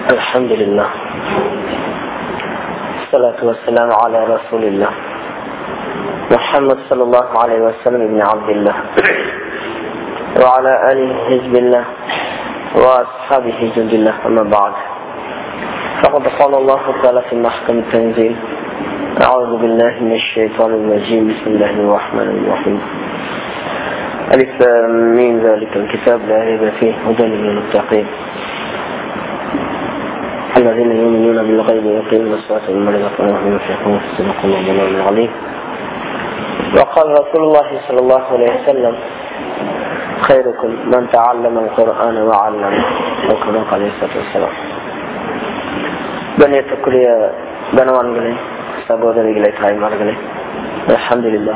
الحمد لله الصلاة والسلام على رسول الله محمد صلى الله عليه وسلم ابن عبد الله وعلى آله حزب الله وأصحابه جند الله أما بعد فقد قال الله تعالى في محكم التنزيل أعوذ بالله من الشيطان الرجيم بسم الله الرحمن الرحيم ألف من ذلك الكتاب لا ريب فيه هدى للمتقين الذين يؤمنون بالغيب ويقيمون الصلاة ومما رزقناهم ينفقون صدق الله مولانا العظيم وقال رسول الله صلى الله عليه وسلم خيركم من تعلم القرآن وعلمه أو كما قال عليه الصلاة والسلام கண்ணியத்துக்குரிய கனவான்களே சகோதரிகளே தாய்மார்களே அலமதுல்லா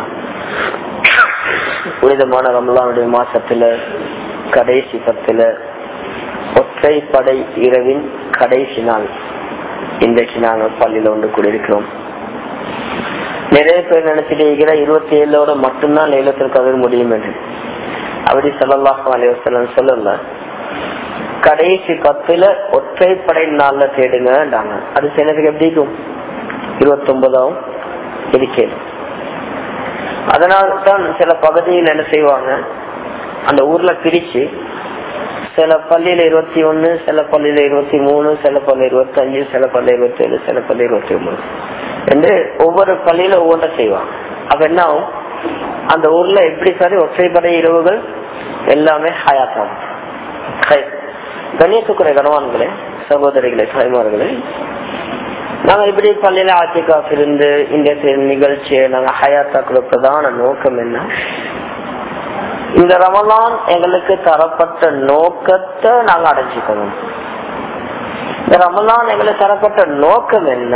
புனிதமான ரமலானுடைய மாசத்துல கடைசி பத்துல ஒற்றைப்படை இரவின் கடைசி நாள் இன்றைக்கு நாங்கள் பள்ளியில ஒன்று கூடியிருக்கிறோம் நிறைய பேர் நினைச்சிட்டு இருக்கிற இருபத்தி ஏழோட மட்டும்தான் லைலத்தில் கதிர் முடியும் என்று அப்படி சொல்லலாம் அலைவசலம் சொல்லல கடைசி பத்துல ஒற்றைப்படை நாள்ல தேடுங்கன்றாங்க அது சிலருக்கு எப்படி இருக்கும் இருபத்தி ஒன்பதாவும் இருக்கேன் அதனால்தான் சில பகுதியில் என்ன செய்வாங்க அந்த ஊர்ல பிரிச்சு சில பள்ளியில இருபத்தி ஒன்னு சில பள்ளியில இருபத்தி மூணு சில பள்ளி இருபத்தி அஞ்சு சில பள்ளி இருபத்தி ஏழு சில பள்ளி இருபத்தி ஒன்பது என்று ஒவ்வொரு பள்ளியில ஒவ்வொன்றை செய்வாங்க அப்ப என்ன ஆகும் அந்த ஊர்ல எப்படி சரி ஒற்றைப்படை இரவுகள் எல்லாமே ஹயாத்தாகும் கண்ணியத்துக்குரிய கனவான்களே சகோதரிகளே தாய்மார்களே நாங்க இப்படி பள்ளியில ஆட்சிக்காக இருந்து இந்த நிகழ்ச்சியை நாங்க ஹயாத்தாக்குற பிரதான நோக்கம் என்ன இந்த ரமலான் எங்களுக்கு தரப்பட்ட நோக்கத்தை நாங்க அடைஞ்சிக்கணும் இந்த ரமலான் எங்களுக்கு தரப்பட்ட நோக்கம் என்ன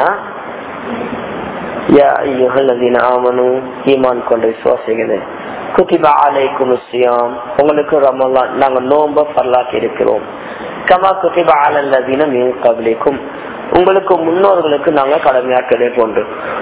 ஈமான் கொண்ட விசுவாசிகளே குத்திபா அலைக்கும் சியாம் உங்களுக்கு ரமலான் நாங்க நோம்ப பரலாக்கி இருக்கிறோம் கமா குத்திபா அலல்லதீன மீன் கபலிக்கும் உங்களுக்கு முன்னோர்களுக்கு நாங்க கடமையாக்கலே போன்று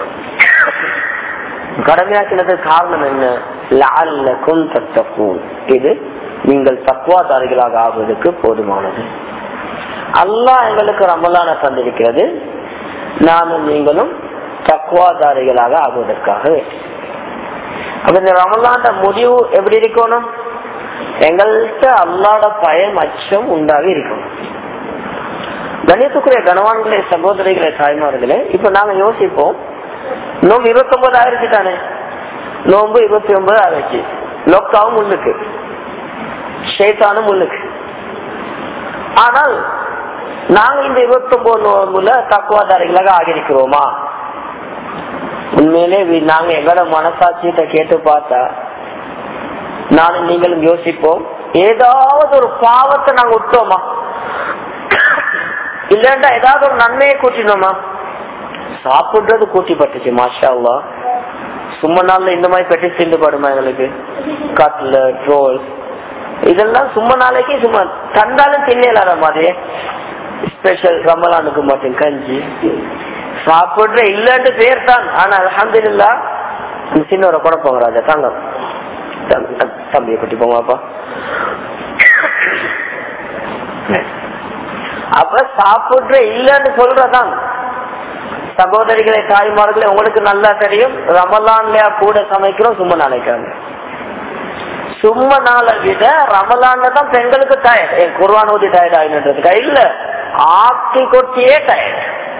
கடமையாக்கினதுக்கு காரணம் என்ன லாலக்கும் தத்தக்கும் இது நீங்கள் தக்குவாதாரிகளாக ஆகுவதற்கு போதுமானது அல்லாஹ் எங்களுக்கு ரமலான தந்திருக்கிறது நானும் நீங்களும் தக்குவாதாரிகளாக ஆகுவதற்காக அப்ப இந்த ரமலான முடிவு எப்படி இருக்கணும் எங்கள்கிட்ட அல்லாட பயம் அச்சம் உண்டாகி இருக்கணும் கணியத்துக்குரிய கனவான்களே சகோதரிகளே தாய்மார்களே இப்ப நாங்க யோசிப்போம் நோம்பு இருபத்தி ஒன்பது ஆயிரத்தி தானே நோம்பு இருபத்தி ஒன்பது ஆயிடுச்சு லொக்காவும் முன்னுக்கு ஷேத்தானும் முன்னுக்கு ஆனால் நாங்க இந்த இருபத்தி ஒன்பது நோம்புல தக்குவாதாரிகளாக ஆகியிருக்கிறோமா உண்மையிலே நாங்க எங்களோட மனசாட்சியத்தை கேட்டு பார்த்தா நானும் நீங்களும் யோசிப்போம் ஏதாவது ஒரு பாவத்தை நாங்க விட்டோமா இல்லண்டா ஏதாவது ஒரு நன்மையை கூட்டினோமா சாப்பிடுறது கூட்டி பட்டுச்சு மாஷா சும்மா நாள்ல இந்த மாதிரி பெட்டி திண்டு படுமா எங்களுக்கு கட்ல ரோல் இதெல்லாம் சும்மா நாளைக்கு சும்மா தந்தாலும் தின்னலாத மாதிரி ஸ்பெஷல் ரமலானுக்கு மட்டும் கஞ்சி சாப்பிடுற இல்லன்னு பேர் தான் ஆனா அலமது இல்லா சின்ன ஒரு குழப்பம் வராது தாங்க தம்பியை குட்டி போங்கப்பா அப்ப சாப்பிடுற இல்லன்னு சொல்றதான் சகோதரிகளை தாய்மார்களே உங்களுக்கு நல்லா தெரியும் ரமலான்லயா கூட சமைக்கிறோம் சும்மா நாளைக்காங்க சும்மா நாளை விட ரமலான்ல தான் பெண்களுக்கு டயர்ட் என் குர்வான் ஊதி டயர்ட் ஆகின்றதுக்கா இல்ல ஆக்கி கொட்டியே டயர்ட்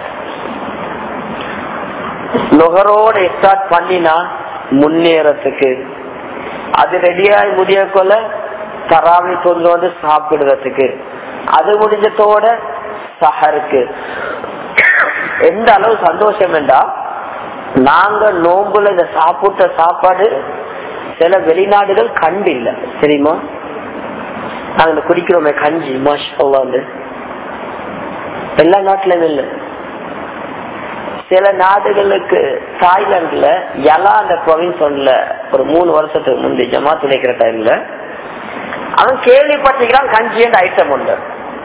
நுகரோட ஸ்டார்ட் பண்ணினா முன்னேறத்துக்கு அது ரெடியாகி முடிய கொள்ள தராவி தொன்று வந்து சாப்பிடுறதுக்கு அது முடிஞ்சதோட சஹருக்கு எந்த அளவு சந்தோஷம் என்றா நாங்க நோம்புல இந்த சாப்பிட்ட சாப்பாடு சில வெளிநாடுகள் கண்டு இல்ல தெரியுமா நாங்க குடிக்கிறோமே கஞ்சி மாஷா எல்லா நாட்டிலும் இல்ல சில நாடுகளுக்கு தாய்லாந்துல யலா அந்த ப்ரொவின்ஸ் ஒரு மூணு வருஷத்துக்கு முந்தி ஜமாத் துணைக்கிற டைம்ல அவன் கேள்விப்பட்டிருக்கிறான் கஞ்சி என்ற ஐட்டம் உண்டு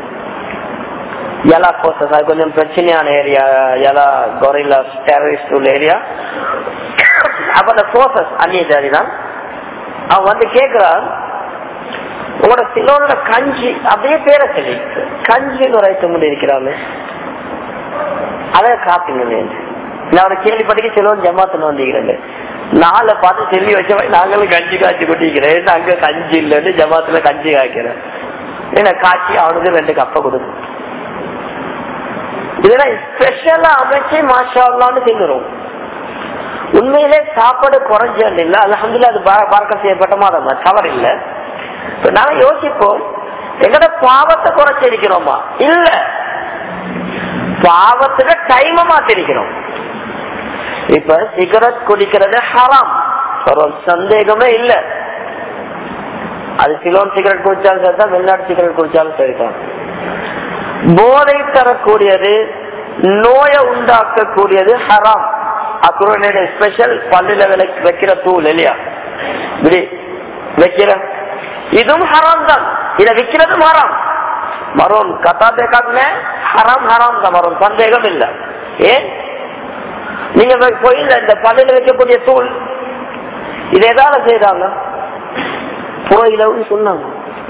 யலா கோசஸ் அது கொஞ்சம் பிரச்சனையான ஏரியா யலா கொரில்லா டெரரிஸ்ட் உள்ள ஏரியா அப்ப அந்த கோசஸ் அந்நிய ஜாதி தான் அவன் வந்து கேக்குறான் உங்களோட சிலோனோட கஞ்சி அப்படியே பேர சொல்லி கஞ்சி உரைத்து கொண்டு இருக்கிறாங்க அதை காப்பீங்க நான் ஒரு கேள்விப்பட்டிக்கு சிலோன் ஜமாத்து வந்திருக்கிறேன் நாளை பார்த்து சொல்லி வச்ச மாதிரி நாங்களும் கஞ்சி காய்ச்சி கொட்டிக்கிறேன் அங்க கஞ்சி இல்லைன்னு ஜமாத்துல கஞ்சி காய்க்கிறேன் ஏன்னா காய்ச்சி அவனுக்கு ரெண்டு கப்பை கொடுக்கும் இதெல்லாம் ஸ்பெஷலா அமைச்சு மாஷான்னு திங்குறோம் உண்மையிலே சாப்பாடு குறைஞ்சது இல்ல அலமதுல அது பார்க்க செய்யப்பட்ட மாதம் தவறு இல்ல இப்ப நாங்க யோசிப்போம் எங்கட பாவத்தை குறைச்சிருக்கிறோமா இல்ல பாவத்துக்கு டைம மாத்திருக்கிறோம் இப்ப சிகரெட் குடிக்கிறது ஹராம் ஒரு சந்தேகமே இல்ல அது சிலோன் சிகரெட் குடிச்சாலும் சரிதான் வெளிநாட்டு சிகரெட் குடிச்சாலும் சரிதான் போதை தரக்கூடியது நோயை உண்டாக்கக்கூடியது ஹராம் அக்குறனுடைய ஸ்பெஷல் பல்லுல வைக்கிற தூள் இல்லையா இப்படி வைக்கிற இதுவும் ஹராம் தான் இதை விற்கிறதும் ஹராம் மரம் கதா தேக்காதுல ஹராம் ஹராம் தான் மரம் சந்தேகம் இல்ல ஏன் நீங்க கோயில இந்த பல்லுல வைக்கக்கூடிய தூள் இது எதால செய்யறாங்க புறையிலன்னு சொன்னாங்க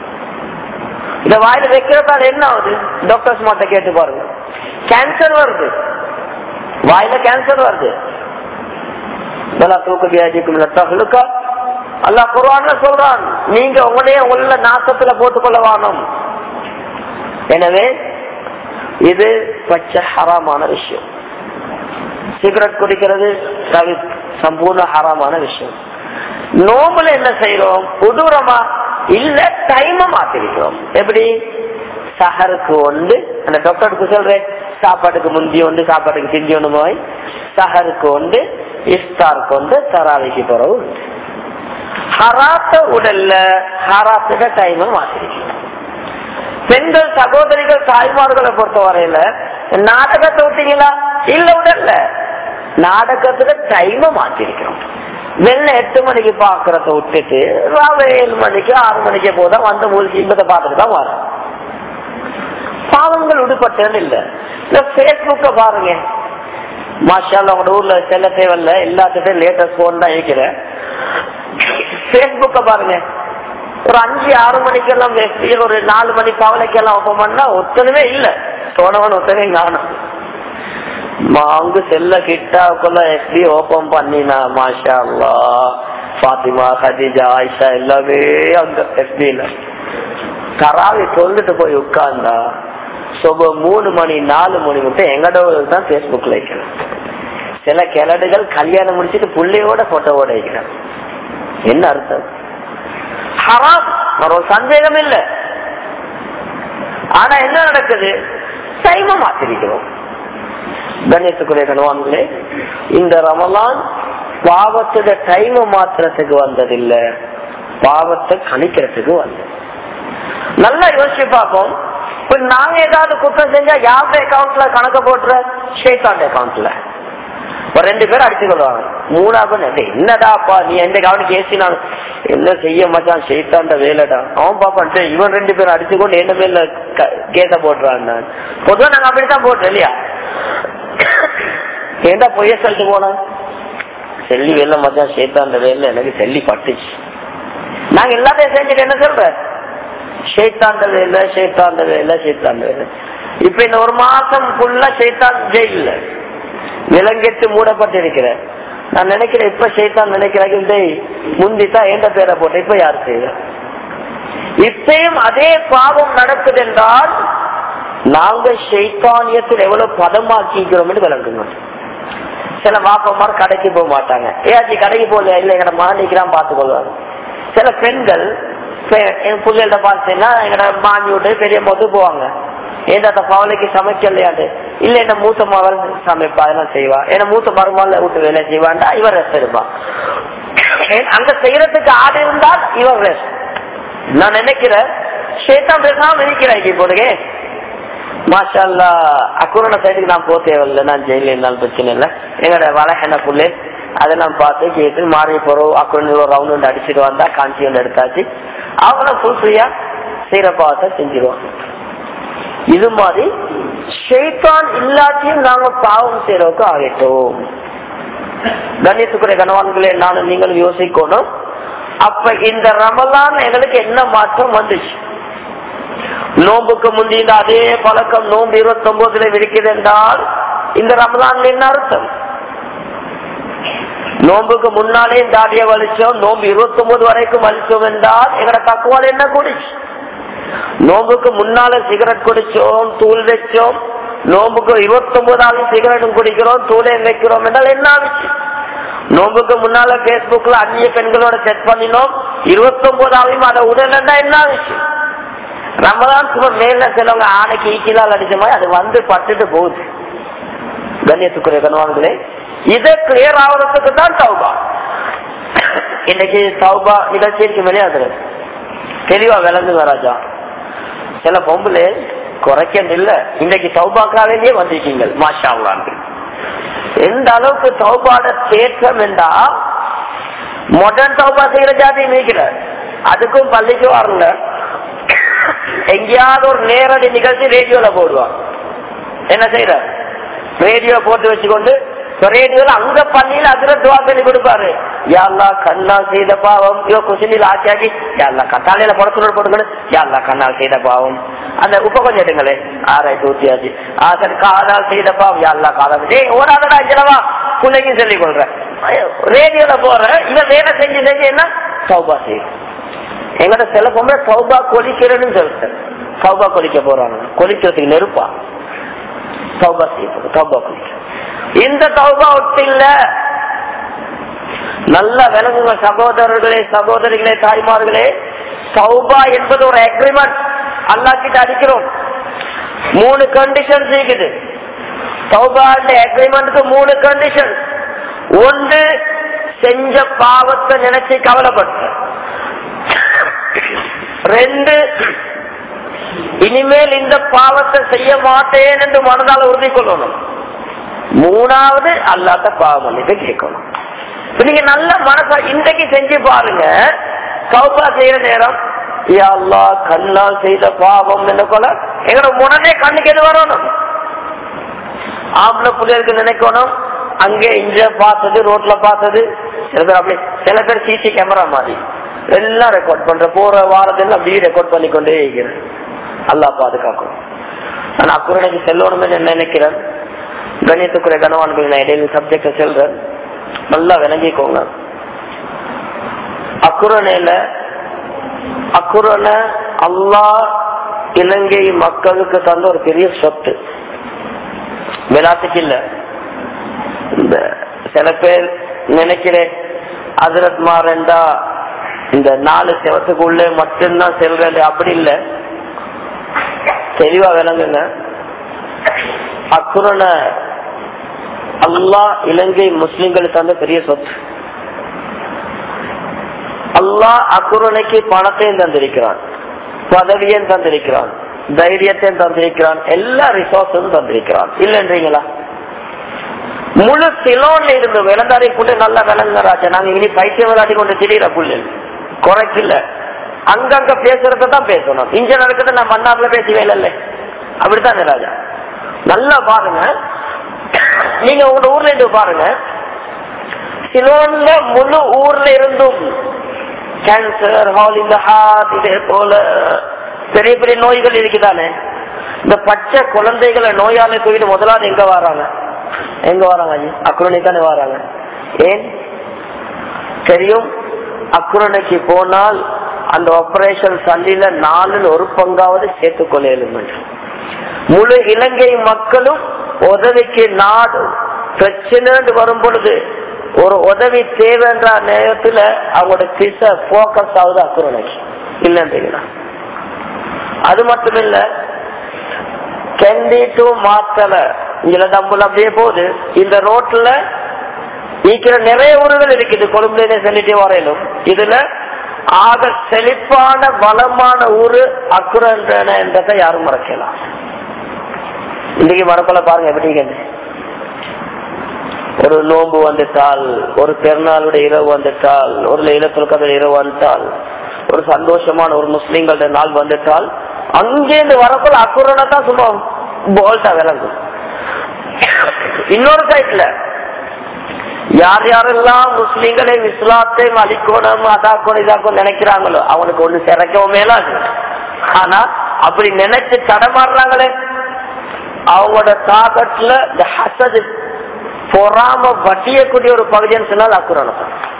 இந்த வாயில வைக்கிறதால என்ன ஆகுது டாக்டர்ஸ் மாட்ட கேட்டு பாருங்க கேன்சர் வருது வாயில கேன்சர் வருது தூக்கு வியாதிக்கும் அல்லா குரான்ல சொல்றான் நீங்க உங்களையே உள்ள நாசத்துல போட்டுக்கொள்ள வாணும் எனவே இது பச்சை ஹராமான விஷயம் சிகரெட் குடிக்கிறது தவி சம்பூர்ண ஹராமான விஷயம் நோம்புல என்ன செய்யறோம் உடூரமா இல்ல டைம மாத்திருக்கிறோம் எப்படி சஹருக்கு ஒன்று அந்த டாக்டருக்கு சொல்றேன் சாப்பாட்டுக்கு முந்தி ஒன்று சாப்பாட்டுக்கு பிந்தி ஒன்று போய் சஹருக்கு ஒன்று இஃப்தாருக்கு ஒன்று தராவிக்கு பிறகு ஹராத்த உடல்ல ஹராத்துட டைம மாத்திருக்கிறோம் பெண்கள் சகோதரிகள் தாய்மார்களை பொறுத்த வரையில நாடகத்தை விட்டீங்களா இல்ல உடல்ல நாடகத்துல டைம மாத்திருக்கிறோம் வெள்ள எட்டு மணிக்கு பாக்குறத விட்டுட்டு ராவ ஏழு மணிக்கு ஆறு மணிக்கு போதான் வந்து மூலிகை இன்பத்தை பார்த்துட்டு தான் வரும் பாவங்கள் விடுபட்டது இல்ல இந்த பேஸ்புக்க பாருங்க மாஷால உங்க ஊர்ல செல்ல தேவையில்ல எல்லாத்துட்டும் லேட்டஸ்ட் போன் தான் இருக்கிறேன் பேஸ்புக்க பாருங்க ஒரு அஞ்சு ஆறு மணிக்கெல்லாம் ஒரு நாலு மணி கவலைக்கெல்லாம் ஓப்பன் பண்ணா ஒத்தனவே இல்ல போனவன் ஒத்தனே காணும் அங்கு செல்ல கிட்டாக்குள்ள எப்படி ஓபன் பண்ணினா மாஷா அல்லா பாத்திமா ஹதிஜா ஆயிஷா எல்லாமே அங்க எஃபில கராவி சொல்லிட்டு போய் உட்கார்ந்தா சொப மூணு மணி நாலு மணி மட்டும் எங்கட தான் பேஸ்புக்ல வைக்கிறேன் சில கிழடுகள் கல்யாணம் முடிச்சிட்டு புள்ளையோட போட்டோவோட வைக்கிறேன் என்ன அர்த்தம் ஹராம் ஒரு சந்தேகம் இல்ல ஆனா என்ன நடக்குது சைம மாத்திருக்கிறோம் கணேசக்குரிய கணவான்களே இந்த ரமலான் பாவத்தோட டைம மாத்திரத்துக்கு வந்ததில்ல பாவத்தை கணிக்கிறதுக்கு வந்தது நல்லா யோசிச்சு பார்ப்போம் இப்ப நாங்க ஏதாவது குற்றம் செஞ்சா யாருடைய அக்கௌண்ட்ல கணக்க போட்டுற ஷேக்காண்ட அக்கௌண்ட்ல ஒரு ரெண்டு பேரும் அடிச்சு கொள்வாங்க மூணாவது என்னடாப்பா நீ எந்த கவனிக்கு ஏசினான் என்ன செய்ய மச்சான் ஷெய்தாண்ட வேலைடா அவன் பாப்பான் இவன் ரெண்டு பேரும் அடிச்சு கொண்டு என்ன மேல கேட்ட போட்டுறான் பொதுவா நாங்க அப்படித்தான் போட்டோம் இல்லையா ஏண்டா பொய்ய சொல்லிட்டு போனான் செல்லி வேலை மச்சான் ஷேத்தாண்ட வேலை எனக்கு செல்லி பட்டுச்சு நாங்க எல்லாத்தையும் செஞ்சுட்டு என்ன சொல்ற ஷேத்தாண்ட வேலை ஷேத்தாண்ட வேலை ஷேத்தாண்ட வேலை இப்ப இந்த ஒரு மாசம் ஃபுல்லா ஷேத்தான் ஜெயில விலங்கெட்டு மூடப்பட்டிருக்கிற நான் நினைக்கிறேன் இப்ப ஷேத்தான் நினைக்கிறேன் முந்தித்தான் எந்த பேரை போட்ட இப்ப யாரு செய்ய இப்பயும் அதே பாவம் நடக்குது என்றால் நாங்க ஷைத்தானியத்தில் எவ்வளவு பதமாக்கிக்கிறோம் விளங்கணும் சில மாப்பமார் கடைக்கு போக மாட்டாங்க ஏதாச்சி கடைக்கு போகல இல்ல எங்கட மாணிக்கிறான் பார்த்துக்கொள்வாங்க சில பெண்கள் என் பிள்ளைகிட்ட பார்த்தீங்கன்னா எங்கட மாமி விட்டு பெரிய மொத்து போவாங்க ஏன் அந்த பவலைக்கு சமைக்கலையாண்டு இல்ல என்ன மூத்த மகள் சமைப்பா அதெல்லாம் செய்வா என்ன மூத்த மருமகள் விட்டு வேலை செய்வான்டா இவர் ரெஸ்ட் எடுப்பா அங்க செய்யறதுக்கு ஆடு இருந்தால் இவர் ரெஸ்ட் நான் நினைக்கிறேன் சேத்தான் பேசாம இருக்கிறேன் இப்போதுங்க மாஷால்லா அக்குரண சைடுக்கு நான் போக தேவையில்லை நான் ஜெயில இருந்தாலும் பிரச்சனை இல்லை எங்களோட வளஹென புள்ளு அதெல்லாம் பார்த்து கேட்டு மாறி போறோம் அக்குரண ஒரு ரவுண்ட் ஒன்று அடிச்சுட்டு வந்தா காஞ்சி ஒன்று எடுத்தாச்சு அவங்களும் ஃபுல் ஃப்ரீயா செய்யற பாவத்தை செஞ்சிருவாங்க இது மாதிரி ஷெய்தான் இல்லாட்டியும் நாங்க பாவம் செய்யறதுக்கு ஆகிட்டோம் கணேசுக்குரிய கணவான்களே நானும் நீங்களும் யோசிக்கணும் அப்ப இந்த ரமலான் எங்களுக்கு என்ன மாற்றம் வந்துச்சு நோம்புக்கு முந்தின அதே பழக்கம் நோம்பு இருபத்தி ஒன்பதுல இருக்குது என்றால் இந்த ரமலான் என்ன அர்த்தம் நோம்புக்கு முன்னாலே தாடிய வலிச்சோம் நோம்பு இருபத்தி ஒன்பது வரைக்கும் வலிச்சோம் என்றால் எங்கட தக்குவால் என்ன குடிச்சு நோம்புக்கு முன்னால சிகரெட் குடிச்சோம் தூள் வச்சோம் நோம்புக்கு இருபத்தி ஒன்பதாவது சிகரெட்டும் குடிக்கிறோம் தூளையும் வைக்கிறோம் என்றால் என்ன ஆச்சு நோம்புக்கு முன்னால பேஸ்புக்ல அந்நிய பெண்களோட செட் பண்ணினோம் இருபத்தி ஒன்பதாவையும் அதை உடனே என்ன ஆச்சு ரமதான் சும்மா மேல சிலவங்க ஆணைக்கு ஈக்கிலால் அடிச்ச மாதிரி அது வந்து பட்டுட்டு போகுது கண்ணியத்துக்குரிய கனவான்களே இதை கிளியர் ஆகுறதுக்கு தான் தௌபா இன்னைக்கு தௌபா நிகழ்ச்சிக்கு வெளியாகுது தெளிவா விளங்குங்க ராஜா சில பொம்பளை குறைக்க இல்ல இன்னைக்கு தௌபாக்காவே வந்திருக்கீங்க மாஷா எந்த அளவுக்கு தௌபாட தேற்றம் என்றா மாடர்ன் தௌபா செய்யற ஜாதி நீக்கிற அதுக்கும் பள்ளிக்கு வரல எங்கேயாவது ஒரு நேரடி நிகழ்ச்சி ரேடியோல போடுவான் என்ன செய்யற ரேடியோ போட்டு வச்சுக்கொண்டு ரேடியோல அங்க பள்ளியில அதுல துவா பண்ணி கொடுப்பாரு யாழ்லா கண்ணால் செய்த பாவம் இவ குசினில் ஆக்கியாக்கி யாழ்லா கத்தாலையில புடத்துல போட்டுக்கணும் யாழ்லா கண்ணால் செய்த பாவம் அந்த உப்ப கொஞ்சம் எடுங்களே ஆராய்ச்சி ஊத்தியாச்சு ஆ சரி காதால் செய்த பாவம் யாழ்லா காதால் ஏய் ஓடாதடா இஞ்சலவா பிள்ளைக்கும் சொல்லிக் கொள்றேன் ரேடியோல போற இவன் வேலை செஞ்சு செஞ்சு என்ன சௌபா செய்யும் எங்கட சில பொம்பளை சௌபா கொலிக்கிறேன்னு சொல்லிட்டேன் சௌபா கொலிக்க போறாங்க கொலிக்கிறதுக்கு நெருப்பா சௌபா செய்ய சௌபா கொலிக்க இந்த தௌபா ஒட்டு இல்ல நல்ல விலங்குங்க சகோதரர்களே சகோதரிகளே தாய்மார்களே சௌபா என்பது ஒரு அக்ரிமெண்ட் அல்லா கிட்ட அடிக்கிறோம் மூணு கண்டிஷன் இருக்குது சௌபா அக்ரிமெண்ட்க்கு மூணு கண்டிஷன் ஒன்று செஞ்ச பாவத்தை நினைச்சு கவலைப்பட்ட ரெண்டு இனிமேல் இந்த பாவத்தை செய்ய மாட்டேன் என்று மனதால் உறுதி கொள்ளணும் மூணாவது அல்லாத பாவம் மன்னிப்பு கேட்கணும் நீங்க நல்ல மனசா இன்றைக்கு செஞ்சு பாருங்க சௌபா செய்யற நேரம் அல்லா கண்ணால் செய்த பாவம் என்ன போல எங்களோட உடனே கண்ணுக்கு எது வரணும் ஆம்பளை பிள்ளைகளுக்கு நினைக்கணும் அங்கே இங்க பார்த்தது ரோட்ல பார்த்தது சில பேர் அப்படி சில பேர் சிசி கேமரா மாதிரி எல்லாம் ரெக்கார்ட் பண்ற போற வாரத்தில் அப்படியே ரெக்கார்ட் பண்ணி கொண்டே இருக்கிறேன் அல்லா பாதுகாக்கும் நான் அக்குரணைக்கு செல்லணுமே நினைக்கிறேன் கணியத்துக்குரிய கனவான்கள் நான் இடையில சப்ஜெக்ட செல்றேன் நல்லா விளங்கிக்கோங்க அக்குரணையில அக்குரணை அல்லா இலங்கை மக்களுக்கு தந்த ஒரு பெரிய சொத்து விளாட்டுக்கு இல்ல இந்த சில பேர் நினைக்கிறேன் அதிரத் மாறண்டா இந்த நாலு செவத்துக்குள்ளே மட்டும்தான் செல்றேன் அப்படி இல்லை தெளிவா விளங்குங்க அக்குரண அல்லா இலங்கை முஸ்லிம்களுக்கு தந்த பெரிய சொத்து அல்லா அக்குரணைக்கு பணத்தையும் தந்திருக்கிறான் பதவியும் தந்திருக்கிறான் தைரியத்தையும் தந்திருக்கிறான் எல்லா ரிசோர்ஸும் தந்திருக்கிறான் இல்லைன்றீங்களா முழு சிலோன்ல இருந்து விளந்தாரி புள்ளி நல்லா விளங்குறாச்சா நாங்க இனி பைத்தியம் விளையாடி கொண்டு திடீர புள்ளு குறைக்கு இல்ல அங்கங்க பேசுறத தான் பேசணும் இங்க நடக்கிறது நான் மன்னார்ல பேசவே இல்லை அப்படித்தான் ராஜா நல்லா பாருங்க நீங்க உங்க ஊர்ல இருந்து பாருங்க சிலோன்ல முழு ஊர்ல இருந்தும் கேன்சர் ஹால் இந்த ஹார்ட் இதே போல பெரிய பெரிய நோய்கள் இருக்குதானே இந்த பச்சை குழந்தைகளை நோயாளி தூக்கிட்டு முதலாவது எங்க வராங்க எங்க வராங்க அக்குரணை தானே வராங்க ஏன் தெரியும் அக்குரணைக்கு போனால் அந்த ஆபரேஷன் சல்லில நாலில் ஒரு பங்காவது சேர்த்துக் கொள்ள முழு இலங்கை மக்களும் உதவிக்கு நாடு பிரச்சனை வரும் பொழுது ஒரு உதவி தேவைன்ற நேரத்துல அவங்களோட திசை போக்கஸ் ஆகுது அக்குரணைக்கு இல்லைன்றீங்களா அது மட்டும் இல்ல கெண்டி டு மாத்தல இதுல தம்புல அப்படியே போகுது இந்த ரோட்ல இருக்கிற நிறைய ஊர்கள் இருக்குது கொழும்புல சொல்லிட்டே வரையிலும் இதுல ஆக செழிப்பான பலமான ஊரு அக்குரன்றன என்றதை யாரும் மறக்கலாம் இன்னைக்கு மரப்பல பாருங்க எப்படி ஒரு நோன்பு வந்துட்டால் ஒரு பெருநாளுடைய இரவு வந்துட்டால் ஒரு லைலத்துல் இரவு வந்துட்டால் ஒரு சந்தோஷமான ஒரு முஸ்லீம்களோட நாள் வந்துட்டால் அங்கேருந்து வரக்குள்ள அக்குரனை தான் சும்மா போல்ட்டா விளங்கும் இன்னொரு சைட்ல யார் யாரெல்லாம் முஸ்லீம்களை இஸ்லாத்தை அழிக்கணும் அதாக்கணும் இதாக்கணும் நினைக்கிறாங்களோ அவனுக்கு ஒண்ணு சிறக்கவும் மேலாது ஆனா அப்படி நினைச்சு தடமாடுறாங்களே அவங்களோட தாக்கத்துல இந்த ஹசது பொறாம வட்டியக்கூடிய ஒரு பகுதின்னு சொன்னால் அக்குறான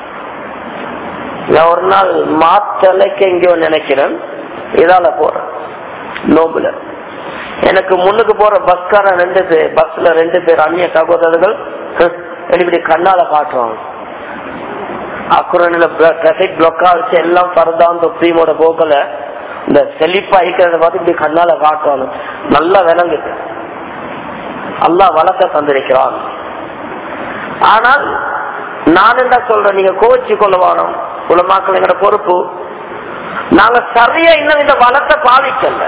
நான் ஒரு நாள் மாத்தலைக்கு எங்கேயோ நினைக்கிறேன் இதால போறேன் நோம்புல எனக்கு முன்னுக்கு போற பஸ்கார ரெண்டு பேர் பஸ்ல ரெண்டு பேர் அந்நிய சகோதரர்கள் இப்படி கண்ணால காட்டுறாங்க அக்குரனில டிராபிக் பிளாக்கா வச்சு எல்லாம் பரதான் தொப்பியோட போக்கல இந்த செழிப்பா இருக்கிறத பார்த்து இப்படி கண்ணால காட்டுறாங்க நல்லா விளங்குது அல்லா வழக்க தந்திருக்கிறான் ஆனால் நான் என்ன சொல்றேன் நீங்க கோச்சு கொள்ள வேணும் உலமாக்கள் எங்கட பொறுப்பு நாங்க சரியா இன்னும் இந்த வளத்தை பாவிக்கல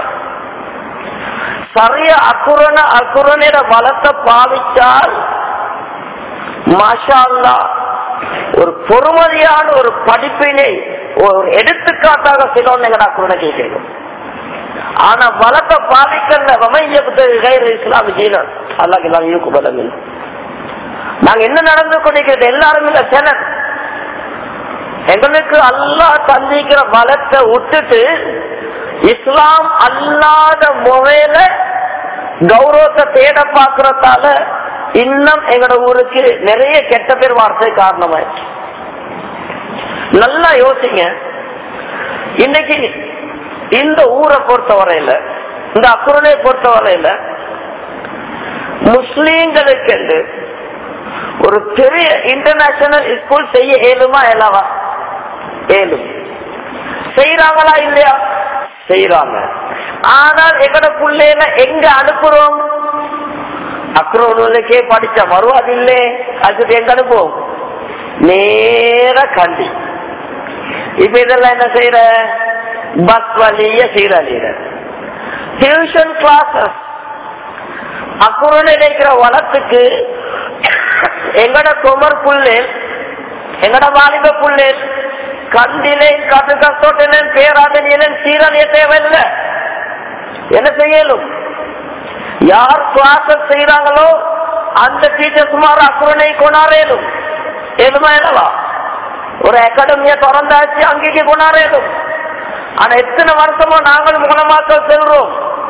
சரியா அக்குரன அக்குரனிட வளத்தை பாவிச்சால் மாஷா ஒரு பொறுமதியான ஒரு படிப்பினை ஒரு எடுத்துக்காட்டாக சிலோன் எங்கட அக்குரனை கேட்கணும் ஆனா வளத்தை பாதிக்கல இஸ்லாம் ஜீனன் அல்லாஹ் எல்லாம் ஈக்கு பலம் நாங்க என்ன நடந்து கொண்டிருக்கிறது எல்லாரும் இல்ல செனன் எங்களுக்கு அல்லாஹ் தந்திக்கிற பலத்தை விட்டுட்டு இஸ்லாம் அல்லாத முறையில கௌரவத்தை தேட பாக்குறதால இன்னும் எங்களோட ஊருக்கு நிறைய கெட்ட பேர் வார்த்தை காரணமாயிடுச்சு நல்லா யோசிங்க இன்னைக்கு இந்த ஊரை பொறுத்த வரையில இந்த அக்குரனை பொறுத்த வரையில முஸ்லீம்களுக்கு என்று ஒரு பெரிய இன்டர்நேஷனல் ஸ்கூல் செய்ய இயலுமா இயலாவா ஏழும் செய்யறாங்களா இல்லையா செய்யறாங்க ஆனால் எங்கட பிள்ளைல எங்க அனுப்புறோம் அக்ரோனுக்கே படிச்ச மறுவாது இல்லே அதுக்கு எங்க அனுப்புவோம் நேர கண்டி இப்ப இதெல்லாம் என்ன செய்யற பஸ் வழிய சீரழிற டியூஷன் கிளாஸஸ் அக்குறன் நினைக்கிற வளத்துக்கு எங்கட குமர் புள்ளேன் எங்கட வாலிப புள்ளேன் கண்டிலே கட்டு கஷ்டோட்டினேன் பேராதனியன் சீரழிய தேவையில்லை என்ன செய்யலும் யார் கிளாஸஸ் செய்யறாங்களோ அந்த டீச்சர் சுமார் அக்குறனை கொண்டாடலும் ஏழுமா என்னவா ஒரு அகாடமிய திறந்தாச்சு அங்கேக்கு கொண்டாடலும் ஆனா எத்தனை வருஷமா நாங்களும் குணமாக்கல் செல்றோம்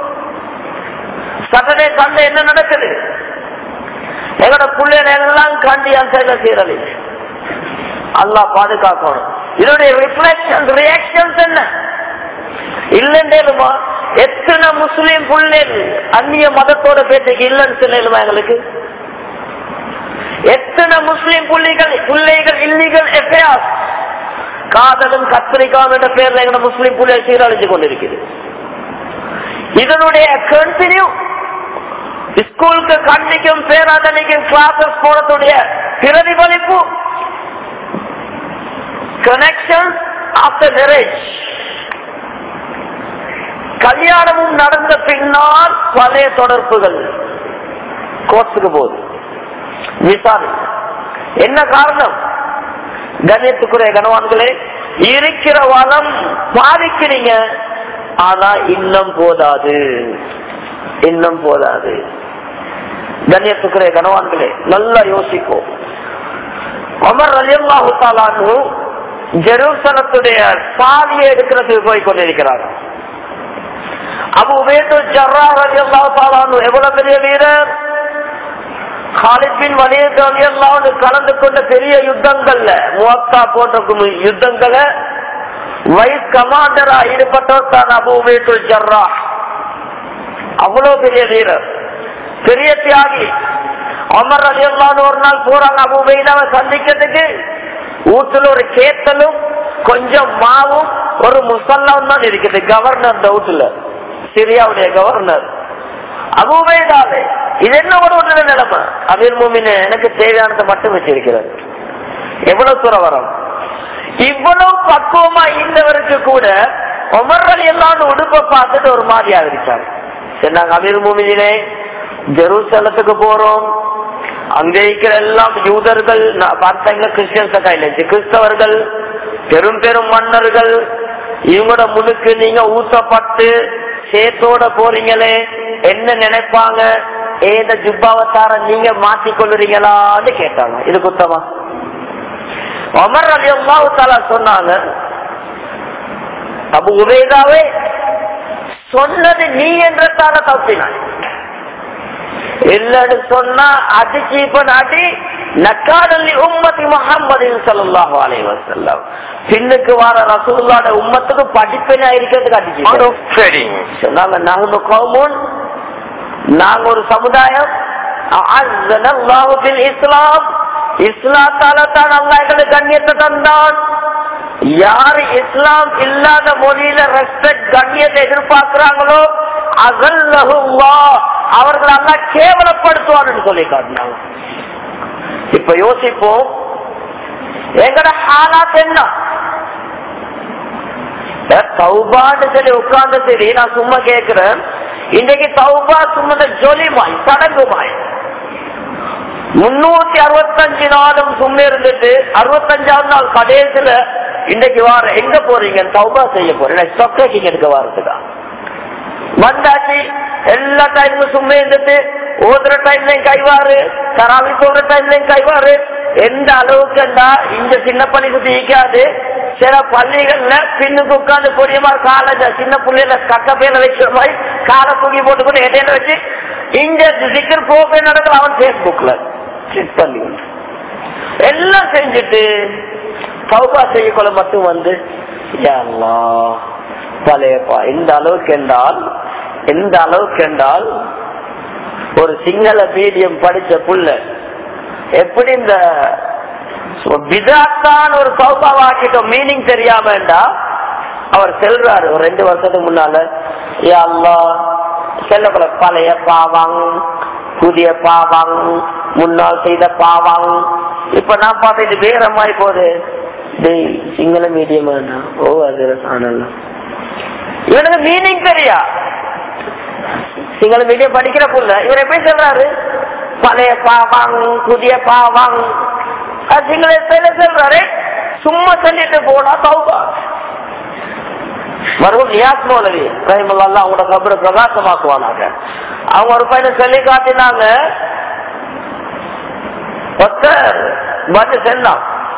சட்டடே சண்டை என்ன நடக்குது எங்களோட பிள்ளைகள் எல்லாம் காண்டி அந்த சீரழி அல்லா பாதுகாக்கணும் இதனுடைய ரிஃப்ளெக்ஷன் ரியாக்ஷன்ஸ் என்ன இல்லைன்றேலுமா எத்தனை முஸ்லீம் பிள்ளைகள் அந்நிய மதத்தோட பேச்சுக்கு இல்லைன்னு சொல்லலுமா எங்களுக்கு எத்தனை முஸ்லீம் புள்ளிகள் பிள்ளைகள் இல்லீகல் எஃப்ஐஆர் காதலும் கத்திரிக்காவும் என்ற பேர்ல எங்க முஸ்லீம் புள்ளைகள் சீரழிச்சு கொண்டிருக்கிறது இதனுடைய கண்டினியூ ஸ்கூலுக்கு கண்டிக்கும் பேராதனைக்கும் கிளாஸஸ் போறதுடைய பிரதிபலிப்பு கனெக்ஷன் ஆஃப்டர் மேரேஜ் கல்யாணமும் நடந்த பின்னால் பழைய தொடர்புகள் கோர்ட்டுக்கு போகுது விசாரணை என்ன காரணம் கண்ணியத்துக்குரிய கனவான்களே இருக்கிற வளம் பாதிக்கிறீங்க ஆனா இன்னும் போதாது இன்னும் போதாது கண்ணியத்துக்குரிய கனவான்களே நல்லா யோசிப்போம் அமர் அலியல்லாஹு ஜெருசலத்துடைய சாவியை எடுக்கிறதுக்கு போய் கொண்டிருக்கிறார் அபு வேட்டு ஜர்ரா அலியல்லாஹு எவ்வளவு பெரிய வீரர் காலிப்பின் வலியுறுத்தி கலந்து கொண்ட பெரிய யுத்தங்கள்ல முவத்தா போன்ற யுத்தங்களை வைஸ் கமாண்டரா ஈடுபட்டவர் தான் அபு வேட்டுல் ஜர்ரா அவ்வளவு பெரிய வீரர் பெரிய தியாகி அமர் அலி ஒரு நாள் போறாங்க அபு உபைதாவை சந்திக்கிறதுக்கு வீட்டுல ஒரு கேத்தலும் கொஞ்சம் மாவும் ஒரு முசல்லாம் தான் இருக்குது கவர்னர் இந்த வீட்டுல சிரியாவுடைய கவர்னர் அபுபைதாவே இது என்ன ஒரு ஒன்று நிலைமை அமீர் மூமின் எனக்கு தேவையானதை மட்டும் வச்சிருக்கிறது எவ்வளவு தூரம் வரும் இவ்வளவு பக்குவமா இருந்தவருக்கு கூட உமர்கள் எல்லாம் உடுப்ப பார்த்துட்டு ஒரு மாதிரியா இருக்காரு சரி நாங்க அமீர் மூமினே ஜெருசலத்துக்கு போறோம் அங்க இருக்கிற எல்லாம் யூதர்கள் பார்த்தாங்க கிறிஸ்டியன்ஸ் கையில கிறிஸ்தவர்கள் பெரும் பெரும் மன்னர்கள் இவங்களோட முழுக்கு நீங்க ஊத்தப்பட்டு சேத்தோட போறீங்களே என்ன நினைப்பாங்க ஏத ஜுப்பாவத்தார நீங்க மாத்தி கொள்ளுறீங்களான்னு கேட்டாங்க இது குத்தமா அமர் அலி அல்லாஹு தாலா சொன்னாங்க அபு உபேதாவே சொன்னது நீ என்றதான தப்பினாய் இல்லன்னு சொன்னா அடிச்சு இப்ப நாட்டி நக்காடல்லி உம்மதி முகம்மதின் சல்லாஹு அலைஹி வஸல்லம் பின்னுக்கு வர ரசூலுல்லாஹ்ட உம்மத்துக்கு படிப்பினா இருக்கிறதுக்கு அடிச்சு Out of trading. சொன்னாங்க நாங்க கௌமுன் நாங்க ஒரு சமுதாயம் அஅzzana அல்லாஹு பில் இஸ்லாம் இஸ்லாத்தால தான் அல்லாஹ் எங்களுக்கு கண்ணியத்தை தந்தான் யார் இஸ்லாம் இல்லாத மொழியில ரெஸ்பெக்ட் கண்ணியத்தை எதிர்பார்க்கிறாங்களோ அகல்லஹுல்லா அவர்கள் அல்லா கேவலப்படுத்துவார்னு சொல்லி காட்டினாங்க இப்ப யோசிப்போம் எங்கட ஹாலாத் என்ன தௌபான்னு சொல்லி உட்கார்ந்து சரி நான் சும்மா கேட்கிறேன் இன்னைக்கு தௌபா சும்மா ஜொலிமாய் சடங்குமாய் முன்னூத்தி அறுபத்தஞ்சு நாளும் சும்மா இருந்துட்டு அறுபத்தஞ்சாவது நாள் கடைசியில இன்னைக்கு வார எங்க போறீங்க தௌபா செய்ய போறேன் ஸ்டாக் டேக்கிங் எடுக்க வாரத்துக்கா வந்தாச்சு எல்லா டைம்லும் சும்மா இருந்துட்டு ஓதுற டைம்லயும் கைவாரு தராவி போடுற டைம்லயும் கைவாரு எந்த அளவுக்குண்டா இந்த சின்ன பள்ளி சுத்திக்காது சில பள்ளிகள்ல பின்னுக்கு உட்கார்ந்து பொடியமா காலை சின்ன புள்ளையில கக்க பேர வச்ச மாதிரி காலை தூக்கி போட்டுக்கொண்டு இடையில வச்சு இந்த சிக்கர் போக நடக்கிற அவன் பேஸ்புக்ல செக் பண்ணி எல்லாம் செஞ்சுட்டு சௌபா செய்யக்குள்ள மட்டும் வந்து யா அல்லாஹ், பழையப்பா இந்த அளவுக்கு என்றால் எந்த அளவுக்கு என்றால் ஒரு சிங்கள மீடியம் படிச்ச புள்ள எப்படி இந்த பிதாத்தான் ஒரு சௌபாவாக்கிட்டோம் மீனிங் தெரியாமண்டா அவர் செல்றாரு ஒரு ரெண்டு வருஷத்துக்கு முன்னால யா அல்லாஹ், செல்லக்குள்ள பழைய பாவம் புதிய பாவம் முன்னால் செய்த பாவம் இப்ப நான் பார்த்தா இது வேற மாதிரி போகுது டேய் சிங்கள மீடியம் வேண்டாம் ஓ அது ஆனல்லாம் இவனுக்கு மீனிங் தெரியா சிங்கள மீடியம் படிக்கிற புள்ள இவர் எப்படி சொல்றாரு பழைய பாவாங் புதிய பாவாங் அது சிங்கள சொல்றாரு சும்மா சொல்லிட்டு போனா தௌபா மறுபடியும் நியாஸ் மௌலவி ரஹிமல்லா அவங்களோட கபரை பிரகாசமாக்குவானாங்க அவங்க ஒரு பையனை சொல்லி காட்டினாங்க ஒருத்தர் வந்து செல்லாம்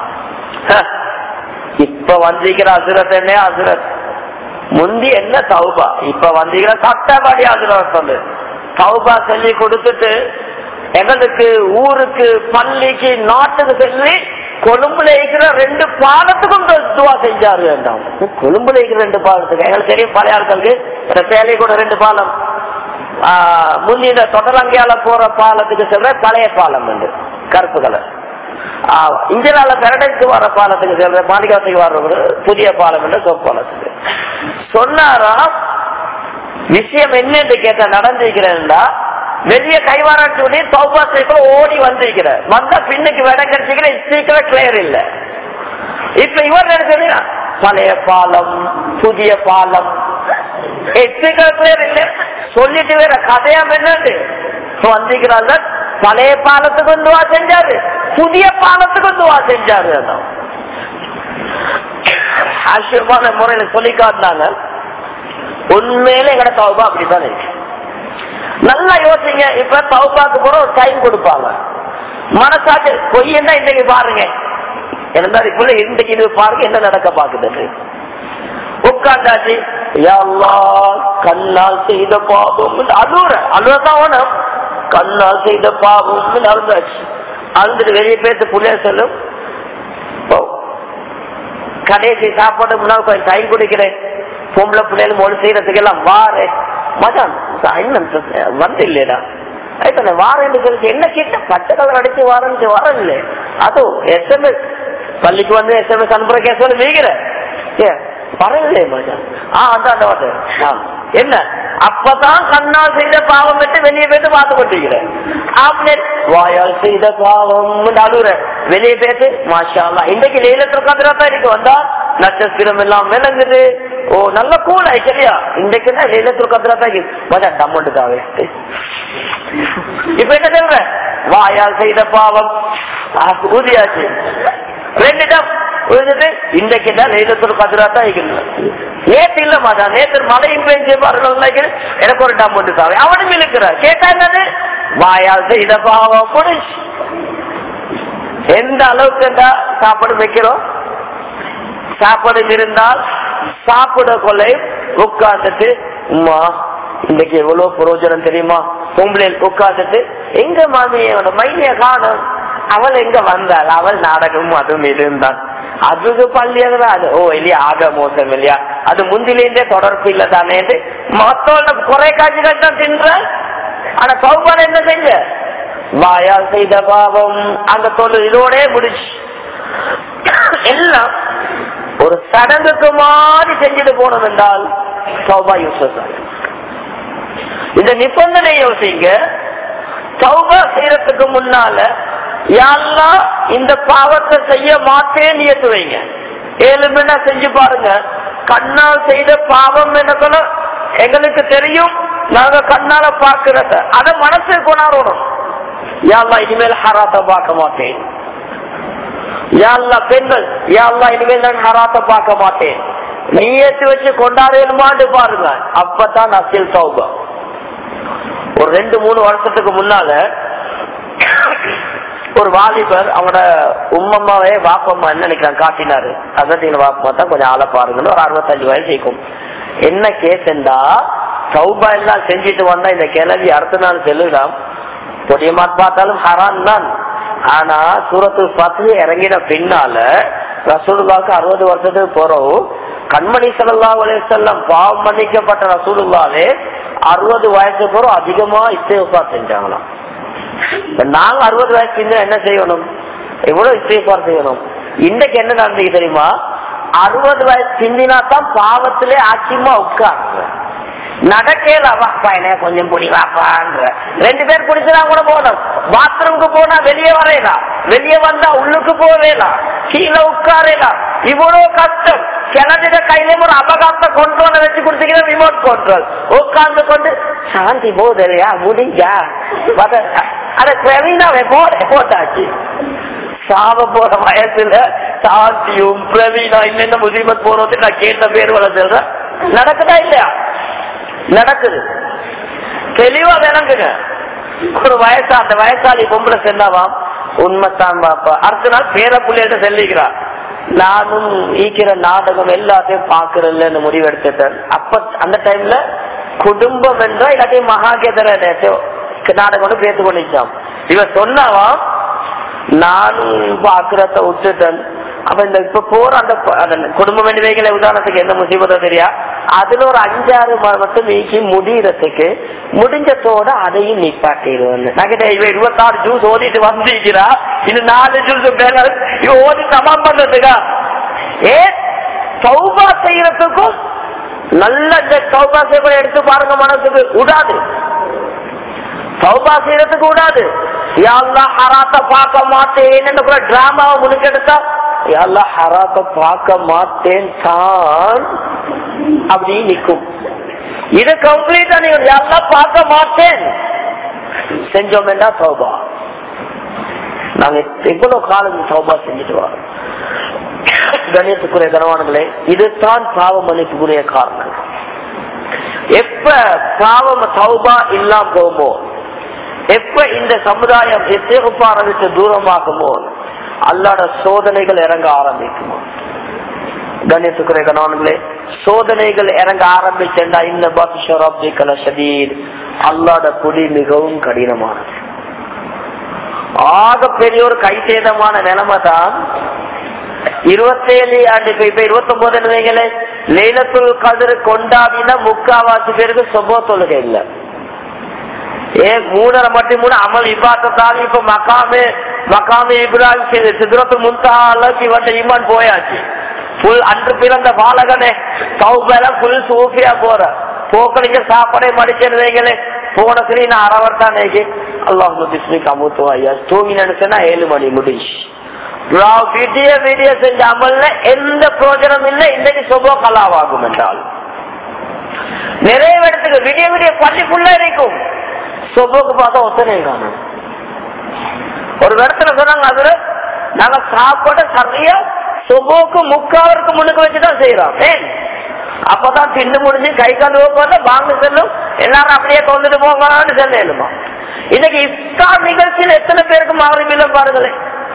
இப்ப வந்திருக்கிற அசுரத் என்ன அசுரத் முந்தி என்ன தௌபா இப்ப வந்திருக்கிற சட்டப்படி அசுரத் சொல்லு தௌபா சொல்லி கொடுத்துட்டு எங்களுக்கு ஊருக்கு பள்ளிக்கு நாட்டுக்கு சொல்லி கொழும்புல இருக்கிற ரெண்டு பாலத்துக்கும் து- துவா செஞ்சாரு வேண்டாம் கொழும்புல இருக்கிற ரெண்டு பாலத்துக்கு எங்களுக்கு தெரியும் பழைய ஆட்களுக்கு சேலை கூட ரெண்டு பாலம் ஆஹ், முந்தி இந்த தொடரங்கையால போற பாலத்துக்கு சொல்ற பழைய பாலம் உண்டு கருப்பு கலர் இந்தியால பெரடைக்கு வர பாலத்துக்கு சொல்ற மாளிகாத்துக்கு வர்ற ஒரு புதிய பாலம் என்று சொப்பாலத்துக்கு சொன்னாரா விஷயம் என்னன்னு கேட்ட நடந்திருக்கிறேன்டா வெளிய கைவாராட்டு சொல்லி சௌபா சைக்கிள் ஓடி வந்திருக்கிற வந்தா பின்னுக்கு விட கிடைச்சிக்கிற சீக்கிரம் கிளியர் இல்ல இப்ப இவர் நினைச்சது பழைய பாலம் புதிய பாலம் சீக்கிரம் கிளியர் இல்ல சொல்லிட்டு வேற கதையாம என்னது வந்திருக்கிறாங்க பழைய பாலத்துக்கு துவா செஞ்சாரு புதிய பாலத்துக்கு துவா செஞ்சாரு அதான் ஆச்சரியமான முறையில சொல்லி காட்டினாங்க உண்மையில எங்கட தௌபா அப்படித்தான் இருக்கு நல்லா யோசிங்க இப்ப தௌபாக்கு போற ஒரு டைம் கொடுப்பாங்க மனசாட்சி பொய் என்ன இன்னைக்கு பாருங்க என்ன இப்ப இன்றைக்கு இது பாருங்க என்ன நடக்க பாக்குது உட்காந்தாச்சு யா அல்லாஹ், கண்ணால் செய்த பாவம் அழுற அழுறதான் வேணும் கண்ணால் செய்த பாவம் அழுந்தாச்சு அழுந்துட்டு வெளியே பேச புள்ளைய சொல்லும் ஓ, கடைசி சாப்பாடு முன்னால் கொஞ்சம் டைம் குடிக்கிறேன் பொம்பளை பிள்ளைகள் மொழி செய்யறதுக்கு எல்லாம் வாரு மச்சான் இன்னும் வந்து இல்லையடா ஆயிட்டு வாரேன்னு சொல்லி என்ன கிட்ட பச்சை கலர் அடிச்சு வாரன்னு வரல அதுவும் எஸ்எம்எஸ் பள்ளிக்கு வந்து எஸ்எம்எஸ் அனுப்புற கேஸ் வீகிற ஏ வரவில்லை மச்சான் ஆ அந்த அந்த வார்த்தை ஆ, என்ன அப்பதான் கண்ணால் செய்த பாவம் விட்டு வெளியே போயிட்டு பார்த்து கொண்டிருக்கிறேன் ஆப்னெட் வாயால் செய்த பாவம் அழுகுற வெளியே போயிட்டு மாஷா அல்லாஹ். இன்றைக்கு லைலத்துல கதிரா இருக்கு வந்தா நட்சத்திரம் எல்லாம் விளங்குது ஓ நல்ல கூல் ஆயி சரியா இன்றைக்கு என்ன லைலத்துல கதிரா தான் மச்சான் டம்மண்டுக்காவே இப்ப என்ன சொல்ற வாயால் செய்த பாவம் ஆ, ஊதியாச்சு ரெண்டு டம் உழுதுட்டு இன்றைக்கு தான் லைலத்துல கதிரா தான் இருக்குது நேத்து இல்ல மாதா நேத்து மழையும் பெஞ்சு பாருங்கள் எனக்கு ஒரு டம் ஒன்று தாவே அவனும் இழுக்கிற கேட்டா என்னது வாயால் செய்த பாவம் முடிச்சு எந்த அளவுக்கு சாப்பாடு வைக்கிறோம் சாப்பாடு இருந்தால் சாப்பிட கொள்ளை உட்கார்ந்துட்டு உமா இன்னைக்கு எவ்வளவு பிரயோஜனம் தெரியுமா பொம்பளை உட்கார்ந்துட்டு எங்க மாமியோட மைய காணும் அவள் எங்க வந்தாள் அவள் நாடகமும் அதுவும் இருந்தான் அதுக்கு பள்ளியாக அது ஓ இல்லையா ஆக மோசம் இல்லையா அது முந்திலேருந்தே தொடர்பு இல்ல தானே மத்தோட குறை காட்சிகள் தான் தின்ற ஆனா சௌபான என்ன செஞ்ச வாயால் செய்த பாவம் அந்த தொழில் இதோட முடிச்சு எல்லாம் ஒரு சடங்குக்கு மாதிரி செஞ்சுட்டு போனோம் என்றால் சௌபா யூசஸ் இந்த நிபந்தனை யோசிங்க சௌபா செய்யறதுக்கு முன்னால யாரெல்லாம் இந்த பாவத்தை செய்ய மாட்டேன் நியத்து வைங்க ஏழு மணி செஞ்சு பாருங்க கண்ணால் செய்த பாவம் என்ன எங்களுக்கு தெரியும் நாங்க கண்ணால பாக்குறத அத மனசு கொண்டாடணும் யாழ்லா இனிமேல் ஹராத்த பார்க்க மாட்டேன் யாழ்லா பெண்கள் யாழ்லா இனிமேல் நான் ஹராத்த பார்க்க மாட்டேன் நீயத்து வச்சு கொண்டாடணுமான்னு பாருங்க அப்பதான் நசில் சௌபா ஒரு ரெண்டு மூணு வருஷத்துக்கு முன்னால ஒரு வாலிபர் அவனோட உம்மம்மாவே வாப்பம்மா என்ன நினைக்கிறான் காட்டினாரு அசத்தின் வாப்பமா தான் கொஞ்சம் ஆளை பாருங்கன்னு ஒரு அறுபத்தஞ்சு வயசு இருக்கும் என்ன கேஸ்ண்டா சௌபா எல்லாம் செஞ்சுட்டு வந்தா இந்த கிளவி அடுத்த நாள் செல்லுதான் பொடியமாட் பார்த்தாலும் ஹரான் தான் ஆனா சூரத்து பத்து இறங்கின பின்னால ரசூலுல்லாவுக்கு அறுபது வருஷத்துக்கு போறோம் கண்மணி சல்லா செல்லம் பாவம் மன்னிக்கப்பட்ட ரசூலுல்லாவே அறுபது வயசு போறோம் அதிகமா இஸ்தேஃபா செஞ்சாங்களாம் நாங்க அறுபது வயசு இருந்தா என்ன செய்யணும் எவ்வளவு இஸ்தேஃபார் செய்யணும் இன்றைக்கு என்ன நடந்தது தெரியுமா அறுபது வயசு சிந்தினா தான் பாவத்திலே ஆட்சியமா உட்கார்ந்து நடக்கல பையனே கொஞ்சம் புடி வாப்பான்ற ரெண்டு பேர் குடிச்சா கூட போகணும் பாத்ரூமுக்கு போனா வெளியே வரையலாம் வெளியே வந்தா உள்ளுக்கு போவேலாம் கீழே உட்காரலாம் இவ்வளவு கஷ்டம் கிணத்துல கையில ஒரு அபகாத்த கொண்டோல வச்சு கொடுத்தீங்க ரிமோட் கண்ட்ரோல் உட்கார்ந்து கொண்டு சாந்தி போதலையா முடிஞ்சா அத பிரவீனாவை போட போட்டாச்சு சாவ போற வயசுல சாந்தியும் பிரவீனா இன்னும் முசீமத் போறது நான் கேட்ட பேர் வர சொல்றேன் நடக்குதா இல்லையா நடக்குது தெளிவா விளங்குங்க ஒரு வயசா அந்த வயசாளி பொம்பளை செல்லாவாம் உண்மைத்தான் பாப்பா அடுத்த நாள் பேர பிள்ளைகிட்ட செல்லிக்கிறான் நானும் ஈக்கிற நாடகம் எல்லாத்தையும் பாக்குறேன்னு முடிவெடுத்துட்டேன் அப்ப அந்த டைம்ல குடும்பம் என்றா இல்லாட்டி மகாகேதர நாடகம் பேத்து கொண்டிச்சான் இவ சொன்னாவாம் நானும் பாக்குறத விட்டுட்டேன் அப்ப இந்த இப்ப போற அந்த குடும்பம் வேண்டியவைகளை உதாரணத்துக்கு என்ன முசீபத்தோ தெரியா அதுல ஒரு அஞ்சாறு மட்டும் நீக்கி முடியறதுக்கு முடிஞ்சதோட அதையும் நிப்பாட்டிடுவேன் நான் இவ இருபத்தாறு ஜூஸ் ஓதிட்டு வந்திருக்கிறா இன்னும் நாலு ஜூஸ் இவ ஓதி சமம் பண்றதுக்கா ஏ சௌபா செய்யறதுக்கும் நல்ல இந்த சௌபா செய்ய எடுத்து பாருங்க மனசுக்கு விடாது சௌபா செய்யறதுக்கு விடாது யாரெல்லாம் ஹராத்த பார்க்க மாட்டேன்னு கூட டிராமாவை முன்னுக்கெடுத்தா யாரெல்லாம் ஹராத்த பார்க்க மாட்டேன் தான் அப்படி நிக்கும் இது கம்ப்ளீட்டா நீங்க யாரெல்லாம் பார்க்க மாட்டேன் செஞ்சோம் என்றா சௌபா நாங்க எவ்வளவு காலம் சௌபா செஞ்சுட்டு வரோம் கணியத்துக்குரிய கனவான்களே இதுதான் பாவ மன்னிப்புக்குரிய காரணம் எப்ப பாவம் சௌபா இல்லாம போகுமோ எப்ப இந்த சமுதாயம் எத்தேகுப்பார விட்டு தூரமாகுமோ அல்லாட சோதனைகள் இறங்க ஆரம்பிக்குமோ கணியத்துக்குரிய கணவன்களே சோதனைகள் இறங்க ஆரம்பிச்சா இந்த பாக்கிஷரப்திக்கல ஷதீர் அல்லாட குடி மிகவும் கடினமானது ஆக பெரிய ஒரு கைசேதமான நிலைமை தான் இருபத்தேழு ஆண்டு இப்ப இப்ப இருபத்தி ஒன்பது வைங்களே லைலத்துல் கதிர் கொண்டாடினா முக்காவாசி பேருக்கு சொபோ தொழுகை இல்லை ஏன் மூணரை மட்டும் மூணு அமல் இபாத்தாலும் இப்ப மக்காமே மக்காமே இப்ராஹிம் சிதரத்து முந்தாளுக்கு இவன் ஈமான் போயாச்சு புல் அன்று பிறந்த பாலகனே சௌபேல புல் சூஃபியா போற போக்கலிங்க சாப்பாடே மடிச்சேன்னு வைங்களே போன சரி நான் அரவர் தான் அல்லாஹ் பிஸ்மி கமுத்துவா ஐயா தூங்கி நினைச்சேன்னா ஏழு மணி முடிஞ்சு விடிய விடிய செஞ்ச அமல்ல எந்த பிரோஜனம் இல்லை இன்னைக்கு சுப கலாவாகும் என்றால் நிறைய இடத்துக்கு விடிய விடிய பள்ளிக்குள்ள இருக்கும் சொபோக்கு பார்த்தா ஒத்தனை காணும் ஒரு இடத்துல சொன்னாங்க அதுல நாங்க சாப்பாட சரியா சொபோக்கு முக்காவருக்கு முன்னுக்கு வச்சுதான் செய்யறோம் ஏன் அப்பதான் தின்னு முடிஞ்சு கை கால் போல வாங்க செல்லும் எல்லாரும் அப்படியே கொண்டுட்டு போங்கன்னு செல்லுமா இன்னைக்கு இஃப்தார் நிகழ்ச்சியில் எத்தனை பேருக்கு மாறி பாருங்களேன்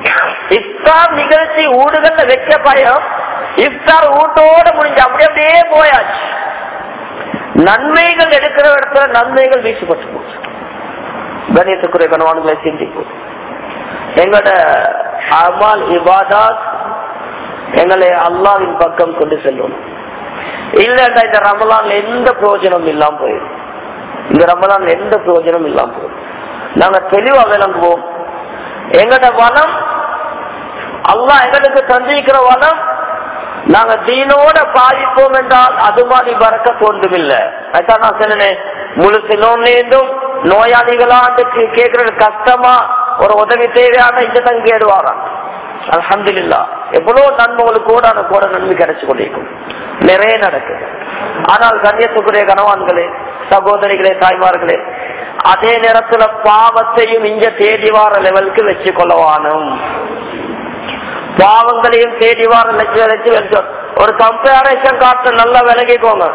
இஃப்தார் நிகழ்ச்சி ஊடுகள்ல வைக்க பயம் இஃப்தார் வீட்டோட முடிஞ்சு அப்படி அப்படியே போயாச்சு நன்மைகள் எடுக்கிற இடத்துல நன்மைகள் வீசப்பட்டு போச்சு கணியத்துக்குரிய கணவான்களை சிந்திப்போம் எங்களோட அமால் இபாதாத் எங்களை அல்லாவின் பக்கம் கொண்டு செல்லும் இல்லைன்னா இந்த ரமலான்ல எந்த பிரயோஜனம் இல்லாம போயிடும் இந்த ரமலான்ல எந்த பிரயோஜனம் இல்லாம போயிடும் நாங்க தெளிவா விளங்குவோம் எங்கட வளம் அல்லாஹ் எங்களுக்கு தந்திருக்கிற வளம் நாங்க தீனோட பாதிப்போம் என்றால் அது மாதிரி பறக்க தோன்றுமில்லை அதான் நான் சொன்னேன் முழுசு நோன்லேருந்தும் நோயாளிகளாண்டுக்கு கேட்கறது கஷ்டமா ஒரு உதவி தேவையான இந்த தங்கி கேடுவாராம் அலமதுல்லா எவ்வளவு நன்மைகளுக்கு கூட அந்த கூட நன்மை கிடைச்சு கொண்டிருக்கும் நிறைய நடக்குது ஆனால் கண்ணியத்துக்குரிய கணவான்களே சகோதரிகளே தாய்மார்களே அதே நேரத்துல பாவத்தையும் இங்க தேடி வார லெவலுக்கு வச்சு கொள்ளவானும் பாவங்களையும் தேடி வார லட்சம் லட்சம் ஒரு கம்பேரிசன் காட்ட நல்லா விலகிக்கோங்க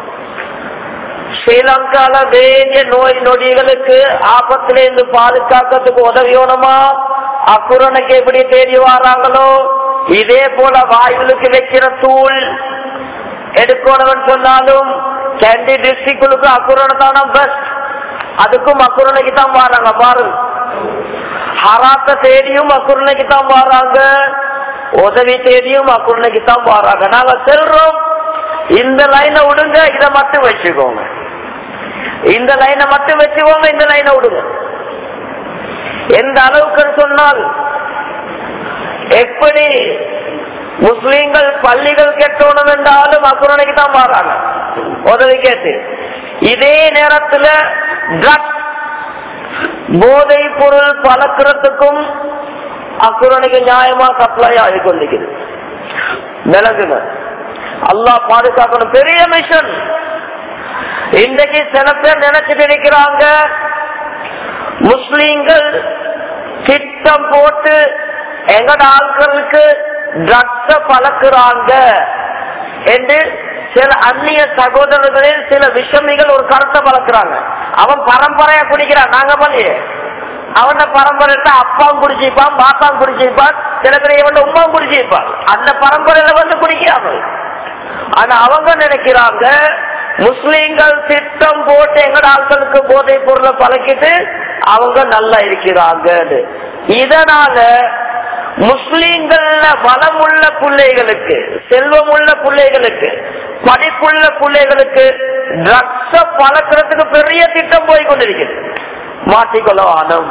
ஸ்ரீலங்கால வேண்டிய நோய் நொடிகளுக்கு ஆபத்துல இருந்து பாதுகாக்கிறதுக்கு உதவியோனமா அக்குரனுக்கு எப்படி தேடி வராங்களோ இதே போல வாயுலுக்கு வைக்கிற தூள் எடுக்கணும்னு சொன்னாலும் கேண்டி டிஸ்ட்ரிக்டுக்கு அக்குரண தானே பெஸ்ட் அதுக்கும் அக்குரணைக்கு தான் வராங்க பாருங்க ஹராத்த தேடியும் அக்குரணைக்கு தான் வராங்க உதவி தேடியும் அக்குரணைக்கு தான் வராங்க நாங்க செல்றோம் இந்த லைனை விடுங்க இதை மட்டும் வச்சுக்கோங்க இந்த லைனை மட்டும் வச்சுக்கோங்க இந்த லைனை விடுங்க எந்த அளவுக்கு சொன்னால் எப்படி முஸ்லீம்கள் பள்ளிகள் கெட்டணும் என்றாலும் அக்குரணைக்கு தான் மாறாங்க உதவி கேட்டு இதே நேரத்துல ட்ரக்ஸ் போதை பொருள் பழக்கிறதுக்கும் அக்குரணைக்கு நியாயமா சப்ளை ஆகி கொண்டிருக்குது விளங்குங்க அல்லா பாதுகாக்கணும் பெரிய மிஷன் இன்றைக்கு சில பேர் நினைச்சிட்டு இருக்கிறாங்க முஸ்லீம்கள் திட்டம் போட்டு எங்கட ஆட்களுக்கு ட்ரக்ஸ பழக்கிறாங்க என்று சில அந்நிய சகோதரர்களில் சில விஷமிகள் ஒரு கருத்தை பழக்கிறாங்க அவன் பரம்பரையா குடிக்கிறான் நாங்க பண்ணியே அவன பரம்பரை அப்பாவும் குடிச்சிருப்பான் பாப்பாவும் குடிச்சிருப்பான் சில பேர் இவன் உமாவும் குடிச்சிருப்பான் அந்த பரம்பரையில வந்து குடிக்காமல் ஆனா அவங்க நினைக்கிறாங்க முஸ்லீம்கள் திட்டம் போட்டு எங்கட ஆட்களுக்கு போதை பொருளை பழக்கிட்டு அவங்க நல்லா இருக்கிறாங்க இதனால முஸ்லீம்கள்ல வளமுள்ள பிள்ளைகளுக்கு செல்வமுள்ள பிள்ளைகளுக்கு படிப்புள்ள பிள்ளைகளுக்கு ட்ரக்ஸ பழக்கிறதுக்கு பெரிய திட்டம் போய் கொண்டிருக்கிறது மாற்றிக்கொள்ளவானம்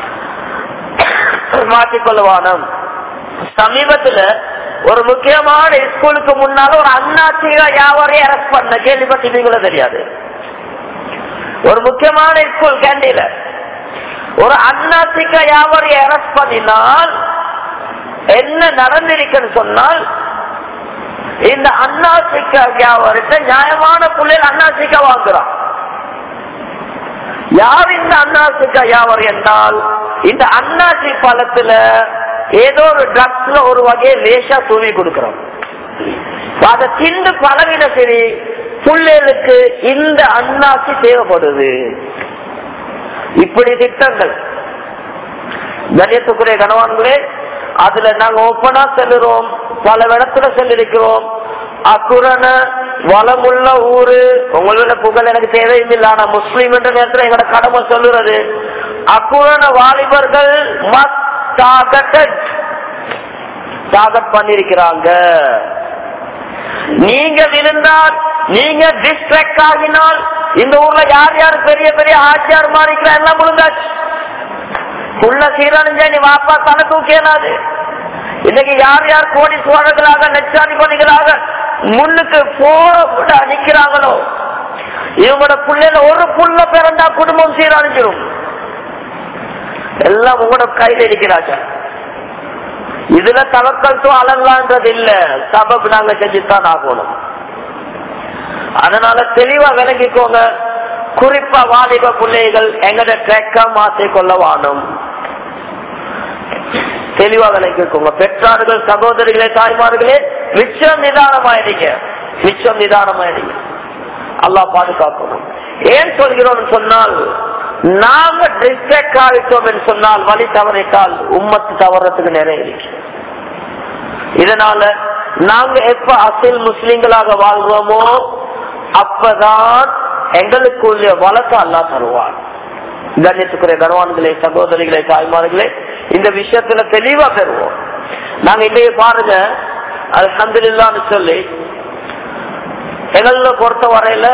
மாற்றிக்கொள்ளவானம் சமீபத்துல ஒரு முக்கியமான ஸ்கூலுக்கு முன்னால ஒரு அண்ணாச்சிக யாவரையும் அரெஸ்ட் பண்ண கேள்விப்பட்டீங்களோ தெரியாது ஒரு முக்கியமான ஸ்கூல் கேண்டீன்ல ஒரு அண்ணாச்சிக்க யாவரையும் அரெஸ்ட் பண்ணினால் என்ன நடந்திருக்குன்னு சொன்னால் இந்த அண்ணாசிக்க வியாபாரத்தை நியாயமான புள்ளையில் அண்ணாசிக்க வாங்குறான் யார் இந்த அண்ணாசிக்க வியாபாரம் என்றால் இந்த அண்ணாசி பழத்துல ஏதோ ஒரு ட்ரக்ஸ்ல ஒரு வகையை லேசா தூவி கொடுக்கிறோம் அதை திண்டு பழகின சரி புள்ளைகளுக்கு இந்த அண்ணாசி தேவைப்படுது இப்படி திட்டங்கள் கணியத்துக்குரிய கணவான்களே அதுல நாங்க ஓப்பனா செல்லுறோம் பல இடத்துல செல்லிருக்கிறோம் அக்குரண வளமுள்ள ஊரு உங்களோட புகழ் எனக்கு தேவையில்லை ஆனா முஸ்லீம் என்ற நேரத்தில் எங்களோட கடமை சொல்லுறது அக்குரண வாலிபர்கள் மஸ்ட் டாகட்டட் டாகட் பண்ணிருக்கிறாங்க நீங்க விழுந்தால் நீங்க டிஸ்ட்ராக்ட் ஆகினால் இந்த ஊர்ல யார் யார் பெரிய பெரிய ஆட்சியார் மாறிக்கிறா எல்லாம் முழுந்தாச்சு உள்ள சீரணிஞ்சா நீ வாப்பா தலை தூக்கியலாது இன்னைக்கு யார் யார் கோடீஸ்வரர்களாக லட்சாதிபதிகளாக முன்னுக்கு போட நிக்கிறாங்களோ இவங்களோட பிள்ளைல ஒரு புள்ள பிறந்தா குடும்பம் சீரழிஞ்சிரும் எல்லாம் உங்களோட கையில் இருக்கிறாங்க இதுல தவக்கல் அழலான்றது இல்ல சபப் நாங்க செஞ்சுதான் ஆகணும் அதனால தெளிவா விளங்கிக்கோங்க குறிப்பா வாலிப பிள்ளைகள் எங்கட ட்ரெக்க மாற்றிக் கொள்ள வாணும் தெளிவா விளங்கிக்கோங்க பெற்றார்கள் சகோதரிகளே தாய்மார்களே மிச்சம் நிதானமாயிடுங்க மிச்சம் நிதானமாயிடுங்க அல்லா பாதுகாக்கணும் ஏன் சொல்கிறோம் சொன்னால் நாங்க டிஸ்ட்ராக்ட் ஆகிட்டோம் என்று சொன்னால் வழி தவறிட்டால் உம்மத்து தவறதுக்கு நிறைய இருக்கு இதனால நாங்க எப்ப அசில் முஸ்லிம்களாக வாழ்றோமோ அப்பதான் எங்களுக்குள்ள வழக்கம் அல்லா தருவான் கண்ணியத்துக்குரிய கனவான்களே சகோதரிகளே தாய்மார்களே இந்த விஷயத்துல தெளிவா பெறுவோம் நாங்க இன்னைக்கு பாருங்க அல்ஹம்துலில்லான்னு சொல்லி எங்களை பொறுத்த வரையில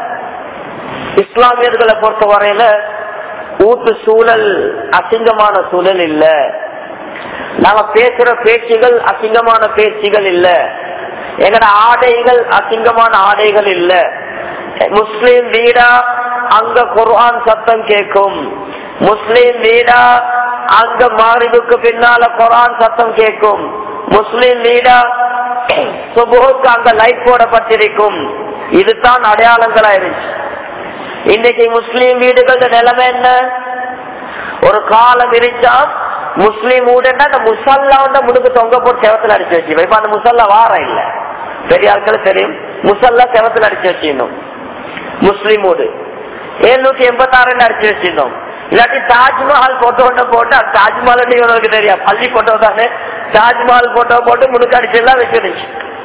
இஸ்லாமியர்களை பொறுத்த வரையில ஊட்டு சூழல் அசிங்கமான சூழல் இல்ல நாங்க பேசுற பேச்சுகள் அசிங்கமான பேச்சுகள் இல்ல எங்கட ஆடைகள் அசிங்கமான ஆடைகள் இல்ல முஸ்லிம் வீடா அங்க குர்ஆன் சத்தம் கேட்கும் முஸ்லிம் வீடா அங்க மாறிவுக்கு பின்னால குரான் சத்தம் கேட்கும் முஸ்லிம் வீடா சுபுக்கு அங்க லைட் போடப்பட்டிருக்கும் இதுதான் அடையாளங்களா இருந்துச்சு இன்னைக்கு முஸ்லீம் வீடுகளோட நிலைமை என்ன ஒரு காலம் இருச்சா முஸ்லீம் வீடுன்னா அந்த முசல்லா முடுக்கு தொங்க போட்டு செவத்துல அடிச்சு வச்சு இப்ப அந்த முசல்லா வாரம் இல்ல பெரிய ஆட்களுக்கு தெரியும் முசல்லா செவத்துல அடிச்சு வச்சிருந்தோம் முஸ்லீம் வீடு எழுநூத்தி எண்பத்தி ஆறுல அடிச்சு வச்சிருந்தோம் இல்லாட்டி தாஜ்மஹால் போட்டோ ஒண்ணு போட்டு அது தாஜ்மஹால் இவனுக்கு தெரியும் பள்ளி போட்டோ தானே தாஜ்மஹால் போட்டோ போட்டு முடுக்கு அடிச்சு எல்லாம் வச்சிருந்துச்சு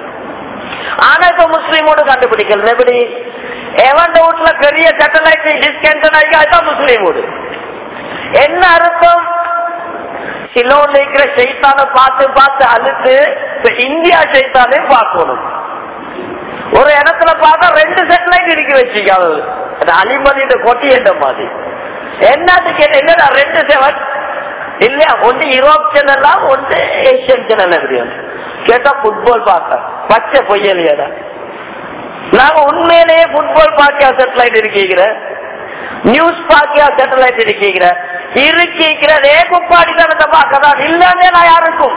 ஆனா இப்ப முஸ்லீமோடு கண்டுபிடிக்கல எப்படி எவன் வீட்டுல பெரிய சேட்டலைட் டிஸ்கன்ஷன் ஆகிதான் முஸ்லீம் வீடு என்ன அர்த்தம் சிலோன் இருக்கிற செய்தான பார்த்து பார்த்து அழுத்து இப்ப இந்தியா செய்தானே பார்க்கணும் ஒரு இடத்துல பார்த்தா ரெண்டு சேட்டலைட் இருக்கு வச்சுக்காது அலிமதியோட கொட்டி என்ற மாதிரி என்னது கேட்ட என்னடா ரெண்டு செவன் இல்லையா ஒன்று யூரோப் சேனல்லாம் ஒன்று ஏசியன் சேனல் எப்படியும் கேட்டா புட்பால் பார்க்க பச்சை பொய்யலையாடா நாங்க உண்மையிலேயே புட்பால் பாக்கியா சேட்டலைட் இருக்கீங்கிற நியூஸ் பாக்கியா சேட்டலைட் இருக்கீங்கிற இருக்கீங்கிறதே குப்பாடி தனத்தை பார்க்கதான் இல்லன்னே நான் யாருக்கும்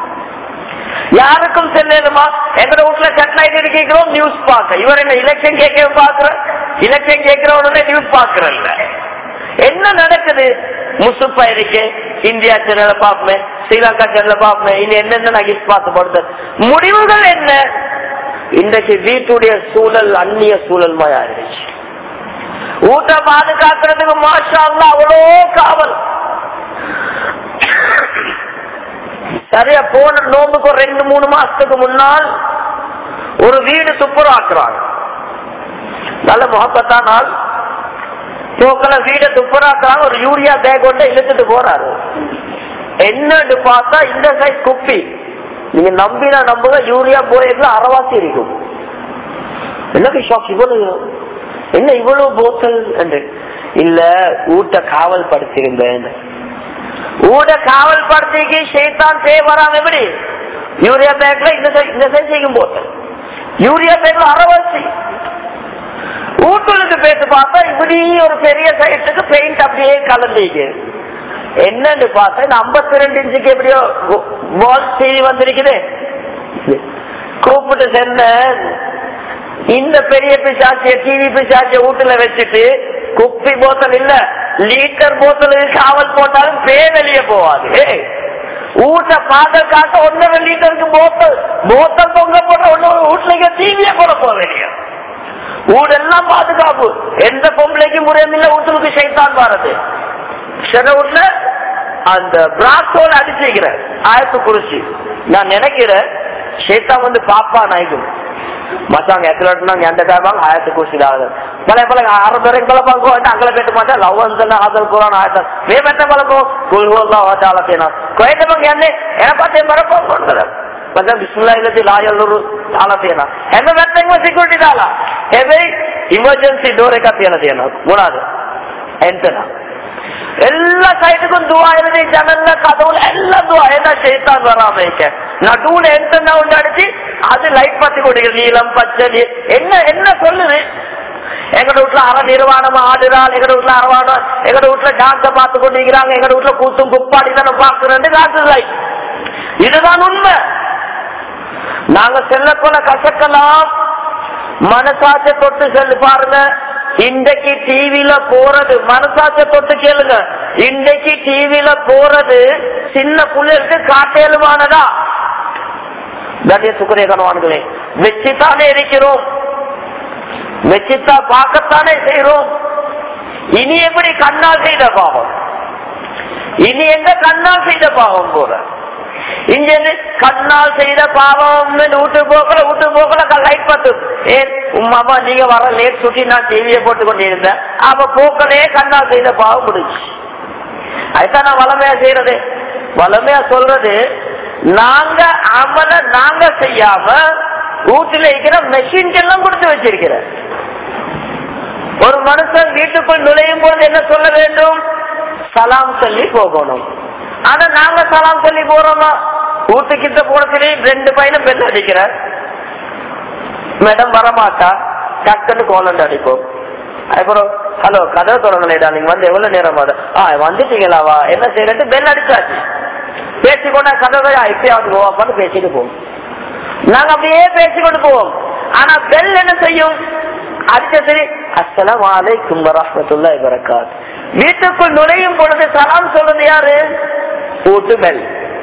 யாருக்கும் செல்லணுமா எங்க வீட்டுல சேட்டலைட் இருக்கீங்களோ நியூஸ் பார்க்க இவர் என்ன எலெக்ஷன் கேட்க பாக்குற எலெக்ஷன் கேட்கிறவனே நியூஸ் பாக்குறல்ல என்ன நடக்குது முசுப்பா இருக்கு இந்தியா சேனல பாப்பேன் ஸ்ரீலங்கா சேனல பாப்பேன் இனி என்னென்ன நான் கிஸ் பார்த்து போடுறது முடிவுகள் என்ன இன்றைக்கு வீட்டுடைய சூழல் அந்நிய சூழல் மாதிரி ஆயிடுச்சு ஊட்ட பாதுகாக்கிறதுக்கு மாஷா அவ்வளோ காவல் சரியா போன நோம்புக்கு ஒரு ரெண்டு மூணு மாசத்துக்கு முன்னால் ஒரு வீடு துப்புராக்குறாங்க நல்ல முகப்பத்தானால் போக்கல வீட துப்புராக்குறாங்க ஒரு யூரியா பேக் கொண்டு இழுத்துட்டு போறாரு என்னன்னு பார்த்தா இந்த சைஸ் குப்பி நீங்க நம்பினா நம்புங்க யூரியா போயதுல அறவாசி இருக்கும் எனக்கு ஷாக் இவ்வளவு என்ன இவ்வளவு போத்தல் என்று இல்ல ஊட்ட காவல் படுத்திருந்தேன் ஊட காவல் படுத்திக்கு ஷேத்தான் செய்ய வராம எப்படி யூரியா பேக்ல இந்த இந்த சைஸையும் போட்டேன் யூரியா பேக்ல அறவாசி ஊட்டுக்கு பேச பார்த்தா இப்படி ஒரு பெரிய சைஸுக்கு பெயிண்ட் அப்படியே கலந்துக்கு என்னன்னு பார்த்தா இந்த ஐம்பத்தி ரெண்டு இன்ச்சுக்கு எப்படியோ வால் டிவி வந்திருக்குது கூப்பிட்டு சென்ன இந்த பெரிய பிசாச்சிய டிவி பிசாச்சிய வீட்டுல வச்சுட்டு குப்பி போத்தல் இல்ல லீட்டர் போத்தல் காவல் போட்டாலும் பே வெளியே போவாது வீட்டை பாதுகாக்க ஒன்னரை லிட்டருக்கு போத்தல் போத்தல் பொங்க போட்ட ஒன்னொரு வீட்டுல டிவிய போட போக வெளியே வீடெல்லாம் பாதுகாப்பு எந்த பொம்பளைக்கு முறையில வீட்டுக்கு சைத்தான் வரது சில வீட்டுல அந்த பிராஸ்டோல அடிச்சுக்கிற ஆயத்து குறிச்சு நான் நினைக்கிறேன் ஷேத்தா வந்து பாப்பா நாய்க்கும் மச்சாங்க எத்தனை எந்த காரணம் ஆயத்து குறிச்சு பல பல அரை பேருக்கு பல பங்கோ அங்கே பெட்டு மாட்டேன் லவ் வந்து ஆதல் குரான் ஆயத்தம் மே பெட்ட பழக்கோ குல்ஹோல்லா வாச்சாலத்தேனா கோயட்ட பங்க என்ன என பார்த்தே மரப்போ கொண்டது ಮತ್ತೆ ಬಿಸ್ಮಿಲ್ಲಾ ಇಲ್ಲದೆ ಲಾ ಎಲ್ಲರೂ ಆಲತೇನ ಹೆಮ್ಮೆ ಬೆತ್ತಂಗ ಸಿಕ್ಯೂರಿಟಿ ದಾಲ ಹೆವೆ ಇಮರ್ಜೆನ್ಸಿ ಡೋರ್ ಕತ್ತೇನದೇನ ಮೂಡಾದು ಎಂತನ எல்லா சைட்டுக்கும் துவா எழுதி ஜனல்ல கதவுல எல்லாம் துவா என்ன செய்தான் வராம இருக்க நடுவுல எந்த ஒன்று அடிச்சு அது லைட் பத்தி கொடுக்குது நீளம் பச்சை என்ன என்ன சொல்லுது எங்க வீட்டுல அற நிர்வாணம் ஆடுறாள் எங்க வீட்டுல அரவாணம் எங்க வீட்டுல டாக்டர் பார்த்து கொண்டிருக்கிறாங்க எங்க வீட்டுல கூத்தும் குப்பாடி தானே பாக்குறேன் டாக்டர் லைட் இதுதான் உண்மை நாங்க செல்லக்குள்ள கசக்கலாம் மனசாட்ச தொட்டு செல்லு பாருங்க இன்றைக்கு டிவில போறது மனசாட்ச தொட்டு கேளுங்க இன்றைக்கு டிவில போறது சின்ன பிள்ளைகளுக்கு காட்டேலுமானதா கண்ணியத்துக்குரிய கணவான்களே வச்சுத்தானே இருக்கிறோம் வச்சுத்தா பார்க்கத்தானே செய்யறோம் இனி எப்படி கண்ணால் செய்த பாவம் இனி எங்க கண்ணால் செய்த பாவம் போற இங்க இருந்து கண்ணால் செய்த பாவம் விட்டு போக்கல விட்டு போக்கல லைட் பத்து ஏன் உமாமா நீங்க வர லேட் சுட்டி நான் டிவியை போட்டு கொண்டிருந்தேன் அப்ப போக்கலே கண்ணால் செய்த பாவம் முடிச்சு அதுதான் நான் வளமையா செய்யறது வளமையா சொல்றது நாங்க அமல நாங்க செய்யாம வீட்டுல இருக்கிற மெஷின் எல்லாம் கொடுத்து வச்சிருக்கிற ஒரு மனுஷன் வீட்டுக்குள் நுழையும் போது என்ன சொல்ல வேண்டும் சலாம் சொல்லி போகணும் ஆனா நாங்க சலாம் சொல்லி போறோமா வீட்டுக்கிட்ட போனதுலே ரெண்டு பையனும் பெண் அடிக்கிற மேடம் வரமாட்டா டக்குன்னு கோலண்டு அடிப்போம் அப்புறம் ஹலோ கதை தொடங்கலைடா நீங்க வந்து எவ்வளவு நேரம் ஆ வந்துட்டீங்களாவா என்ன செய்யறது பெல் அடிச்சாச்சு பேசிக்கொண்டா கதை இப்பயாவது போவாப்பான்னு பேசிட்டு போவோம் நாங்க அப்படியே பேசிக்கொண்டு போவோம் ஆனா பெல் என்ன செய்யும் அடிச்ச சரி அஸ்லாம் வலைக்கும் வரமத்துல்லா வரகாத் வீட்டுக்குள் நுழையும் பொழுது சலாம் சொல்றது யாரு கூட்டு பெல்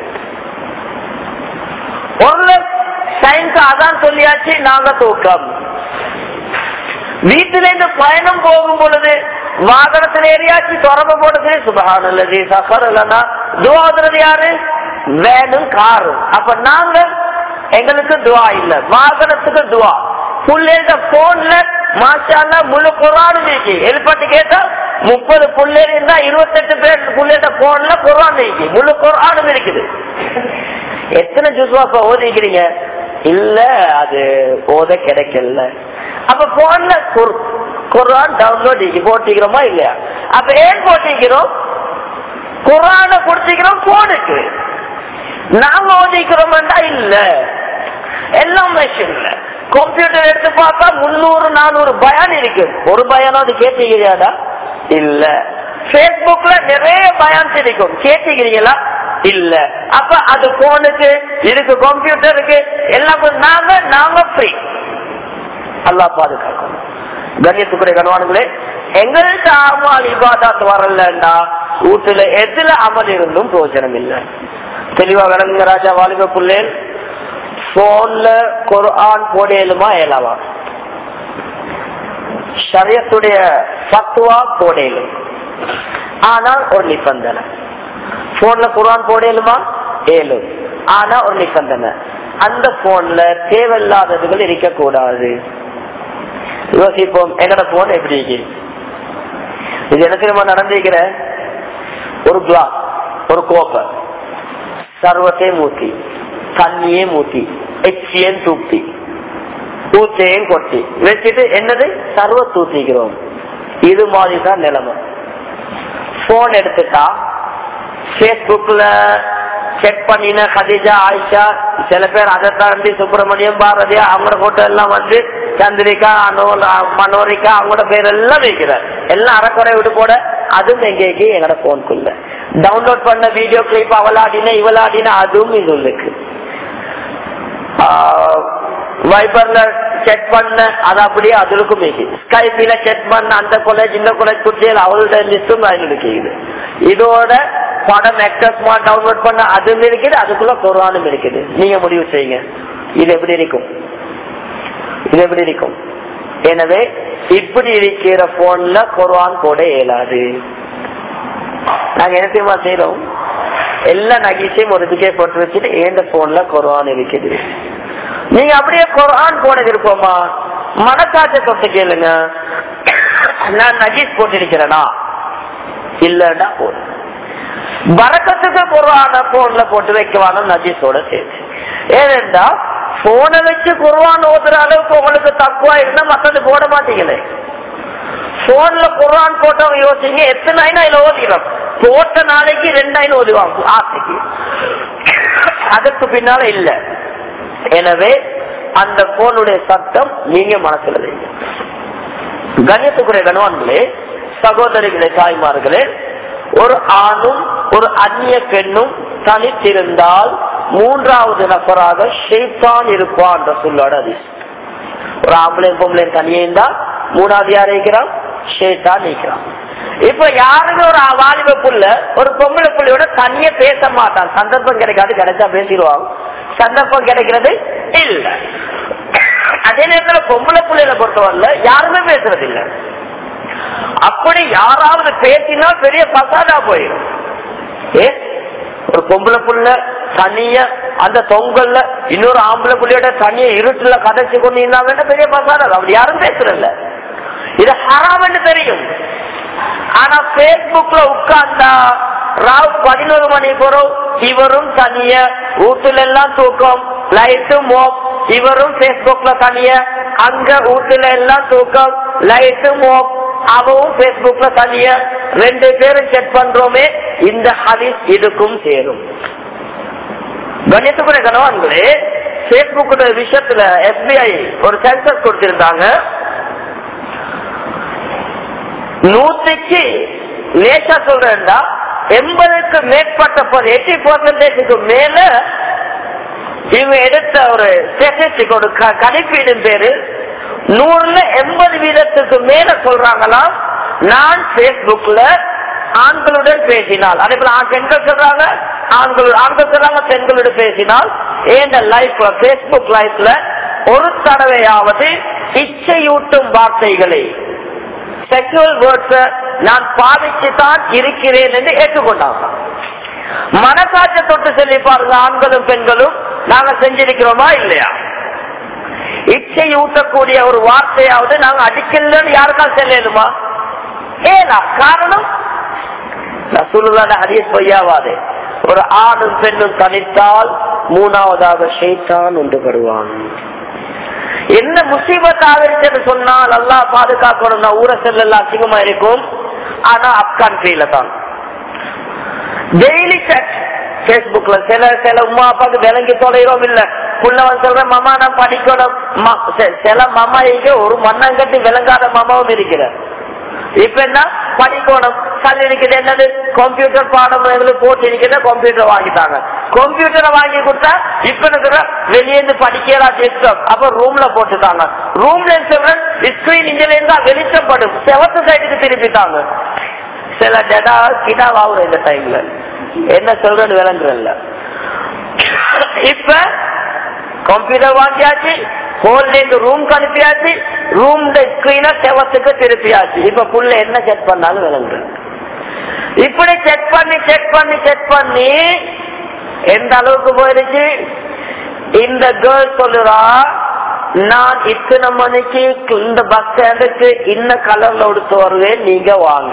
ஒரு சயின்ஸ் அதான் சொல்லியாச்சு நாங்க தூக்கம் வீட்டுல இருந்து பயணம் போகும் பொழுது வாகனத்தில் ஏறியாச்சு தொடர்பு போடுறது சுபகானல்லது சஃபர் இல்லைன்னா துவாதுறது யாரு வேனும் காரும் அப்ப நாங்க எங்களுக்கு துவா இல்ல வாகனத்துக்கு துவா புள்ளேட்ட போன்ல மாஷால முழு குரானும் இருக்கு எழுப்பட்டு கேட்டா முப்பது புள்ளேர் இருந்தா இருபத்தெட்டு பேர் புள்ளேட்ட போன்ல குரான் இருக்கு முழு குரானும் இருக்குது எத்தனை ஜூஸ்வாப்ப ஓதிக்கிறீங்க இல்ல அது ஓத கிடைக்கல அப்ப போன்ல குரான் டவுன்லோட் போட்டிக்கிறோமா இல்லையா அப்ப ஏன் போட்டிக்கிறோம் குரான கொடுத்திக்கிறோம் போனுக்கு நாம ஓதிக்கிறோம்டா இல்ல எல்லாம் மெஷின்ல கம்ப்யூட்டர் எடுத்து பார்த்தா முன்னூறு நானூறு பயான் இருக்கு ஒரு பயானாவது கேட்டீங்களாடா இல்ல பேஸ்புக்ல நிறைய பயான் இருக்கும் கேட்டீங்களா இல்ல அப்ப அது போனுக்கு இதுக்கு கம்ப்யூட்டருக்கு எல்லாம் நாங்க நாங்க ஃப்ரீ அல்லா பாதுகாக்கணும் கண்ணியத்துக்குரிய கணவானுங்களே எங்கள்கிட்ட அமல் இபாதாத் வரலன்னா வீட்டுல எதுல அமல் இருந்தும் பிரயோஜனம் இல்லை தெளிவா விளங்குங்க ராஜா வாலிப புள்ளேன் போன்ல குரான் போடையலுமா ஏலாவா ஷரியத்துடைய பத்துவா போடையலும் ஆனால் ஒரு நிபந்தனை போன்ல குரான் போடையலுமா ஏழும் ஆனா ஒரு நிபந்தனை அந்த போன்ல தேவையில்லாததுகள் இருக்கக்கூடாது யோசிப்போம் எங்கட போன் எப்படி இருக்கு இது என்ன தெரியுமா நடந்திருக்கிற ஒரு கிளாஸ் ஒரு கோப்பை சர்வத்தையும் ஊத்தி தண்ணியே ஊத்தி எச்சியன் தூக்கி ஊத்தையும் கொட்டி வச்சுட்டு என்னது சர்வ தூத்திக்கிறோம் இது மாதிரி தான் நிலைமை போன் எடுத்துட்டா பேஸ்புக்ல செக் பண்ணின கதிஜா ஆயிஷா சில பேர் அதை தாண்டி சுப்பிரமணியம் பாரதியா அவங்களோட போட்டோ எல்லாம் வந்து சந்திரிகா மனோரிகா அவங்களோட பேர் எல்லாம் வைக்கிறார் எல்லாம் அறக்குறை விட்டு போட அதுவும் எங்கேக்கு எங்களோட போனுக்குள்ள டவுன்லோட் பண்ண வீடியோ கிளிப் அவளாடின இவளாடின அதுவும் இது இருக்கு வைபர்ல செக் பண்ண அது அப்படியே அதுக்கும் ஸ்கைபில செக் பண்ண அந்த காலேஜ் இந்த காலேஜ் குட்டிகள் அவளோட லிஸ்டும் அதில் இருக்குது இதோட படம் எக்டஸ்மா டவுன்லோட் பண்ண அதுவும் இருக்குது அதுக்குள்ள குரானும் இருக்குது நீங்க முடிவு செய்யுங்க இது எப்படி இருக்கும் இது எப்படி இருக்கும் எனவே இப்படி இருக்கிற போன்ல குரான் போட இயலாது நாங்க என்ன தெரியுமா செய்யறோம் எல்லா நகைச்சையும் ஒரு இதுக்கே போட்டு வச்சுட்டு ஏந்த போன்ல குரான் இருக்குது நீங்க அப்படியே குரான் போட விருப்பமா மனக்காட்ச தொட்டு கேளுங்க நான் நகீஸ் போட்டிருக்கிறேனா இல்லன்னா போதும் வரக்கத்துக்கு குரான போன்ல போட்டு வைக்கவான நஜீஸோட சேர்த்து ஏனென்றா போனை வச்சு குர்வான் ஓதுற அளவுக்கு உங்களுக்கு தக்குவா இருந்தா மத்தது போட மாட்டீங்களே போன்ல குர்வான் போட்டவங்க யோசிங்க எத்தனை ஐநா இதுல ஓதிக்கிறோம் போட்ட நாளைக்கு ரெண்டாயிரம் ஓதுவாங்க ஆசைக்கு அதுக்கு பின்னால இல்ல எனவே அந்த போனுடைய சத்தம் நீங்க மனசுல வைங்க கண்ணியத்துக்குரிய கணவான்களே சகோதரிகளே தாய்மார்களே ஒரு ஆணும் ஒரு அந்நிய பெண்ணும் தனித்திருந்தால் மூன்றாவது நபராக ஷெய்தான் இருப்பான் என்ற சொல்லோட அதிர்ஷ்டம் ஒரு ஆம்பளை பொம்பளை தனியே இருந்தா மூணாவது யார் இருக்கிறான் ஷேத்தான் இருக்கிறான் இப்ப யாருமே ஒரு வாலிப புள்ள ஒரு பொம்பளை புள்ளையோட தனிய பேச மாட்டான் சந்தர்ப்பம் கிடைக்காது கிடைச்சா பேசிடுவாங்க சந்தர்ப்பம் கிடைக்கிறது இல்ல அதே நேரத்துல பொம்பளை புள்ளையில பொறுத்தவரையில யாருமே பேசுறது இல்ல அப்படி யாராவது பேசினா பெரிய பசாடா போயிடும் ஏ ஒரு பொம்பளை புள்ள தனிய அந்த தொங்கல்ல இன்னொரு ஆம்பளை புள்ளியோட தனிய இருட்டுல கதைச்சு கொண்டு இருந்தாங்கன்னா பெரிய பசாடா அப்படி யாரும் பேசுறல்ல இது ஹராம்னு தெரியும் ஆனா பேஸ்புக்ல உட்கார்ந்தா ராவ் பதினோரு மணி போறோம் இவரும் தனிய வீட்டுல எல்லாம் தூக்கம் லைட்டும் ஓப் இவரும் பேஸ்புக்ல தனிய அங்க வீட்டுல எல்லாம் தூக்கம் லைட்டும் ஓப் அவவும் பேஸ்புக்ல தனிய ரெண்டு பேரும் செக் பண்றோமே இந்த ஹதீஸ் இதுக்கும் சேரும் கணித்துக்குரிய கணவான்களே பேஸ்புக் விஷயத்துல எஸ்பிஐ ஒரு சென்சஸ் கொடுத்திருந்தாங்க நூத்திக்கு லேசா சொல்றேன்டா எண்பதுக்கு மேற்பட்ட எயிட்டி பர்சன்டேஜுக்கு மேல இவங்க எடுத்த ஒரு ஸ்டேட்டிஸ்டிக் ஒரு கணிப்பீடு பேரு நூறுல எண்பது வீதத்துக்கு மேல சொல்றாங்களாம் நான் பேஸ்புக்ல ஆண்களுடன் பேசினால் அதே போல பெண்கள் சொல்றாங்க ஆண்கள் ஆண்கள் சொல்றாங்க பெண்களுடன் பேசினால் ஏன் லைஃப்ல பேஸ்புக் லைஃப்ல ஒரு தடவையாவது இச்சையூட்டும் வார்த்தைகளை செக்ஷுவல் வேர்ட்ஸ் நான் பாதிச்சுதான் இருக்கிறேன் என்று ஏற்றுக்கொண்டாங்க மனசாட்ச தொட்டு சொல்லி பாருங்க ஆண்களும் பெண்களும் நாங்க செஞ்சிருக்கிறோமா இல்லையா இச்சை ஊட்டக்கூடிய ஒரு வார்த்தையாவது நாங்க அடிக்கலன்னு யாருக்கால் செல்லலுமா ஏனா காரணம் ரசூலுல்லாஹ் ஹதீஸ் பொய்யாவாது ஒரு ஆணும் பெண்ணும் தனித்தால் மூணாவதாக ஷைத்தான் உண்டு வருவான் என்ன முசீபத் ஆகிருச்சுன்னு சொன்னால் அல்லா பாதுகாக்கணும் நான் ஊரை செல்ல அசிங்கமா இருக்கும் ஆனா ஆப்கான் கீழ தான் டெய்லி செக் பேஸ்புக்ல சில சில உமா அப்பாக்கு விளங்கி தொலைகிறோம் இல்ல புள்ளவன் சொல்றேன் மாமா நான் படிக்கணும் சில மாமா இங்க ஒரு மண்ணங்கட்டி விளங்காத மாமாவும் இருக்கிற இப்ப என்ன படிக்கணும் கல் இருக்குது என்னது கம்ப்யூட்டர் பாடம் போட்டு இருக்கிற கம்ப்யூட்டர் வாங்கிட்டாங்க கம்ப்யூட்டரை வாங்கி கொடுத்தா இப்ப இருக்கிற வெளியேந்து படிக்கலாம் டெஸ்க்டாப் அப்ப ரூம்ல போட்டுட்டாங்க ரூம்ல ஸ்கிரீன் இங்க இருந்தா வெளிச்சப்படும் செவத்து சைடுக்கு திருப்பிட்டாங்க சில டெடா கிடா வாங்குற இந்த டைம்ல என்ன சொல்றேன்னு விளங்குறல்ல இப்ப கம்ப்யூட்டர் வாங்கியாச்சு ஹோல்ல இருந்து ரூம் அனுப்பியாச்சு ரூம் ஸ்கிரீன செவத்துக்கு திருப்பியாச்சு இப்ப புள்ள என்ன செக் பண்ணாலும் விளங்குற இப்படி செக் பண்ணி செக் பண்ணி செக் பண்ணி எந்த அளவுக்கு போயிருச்சு இந்த கேர்ள் சொல்லுறா நான் இத்தனை மணிக்கு இந்த பஸ் ஸ்டாண்டுக்கு இன்ன கலர்ல உடுத்து வருவேன் நீங்க வாங்க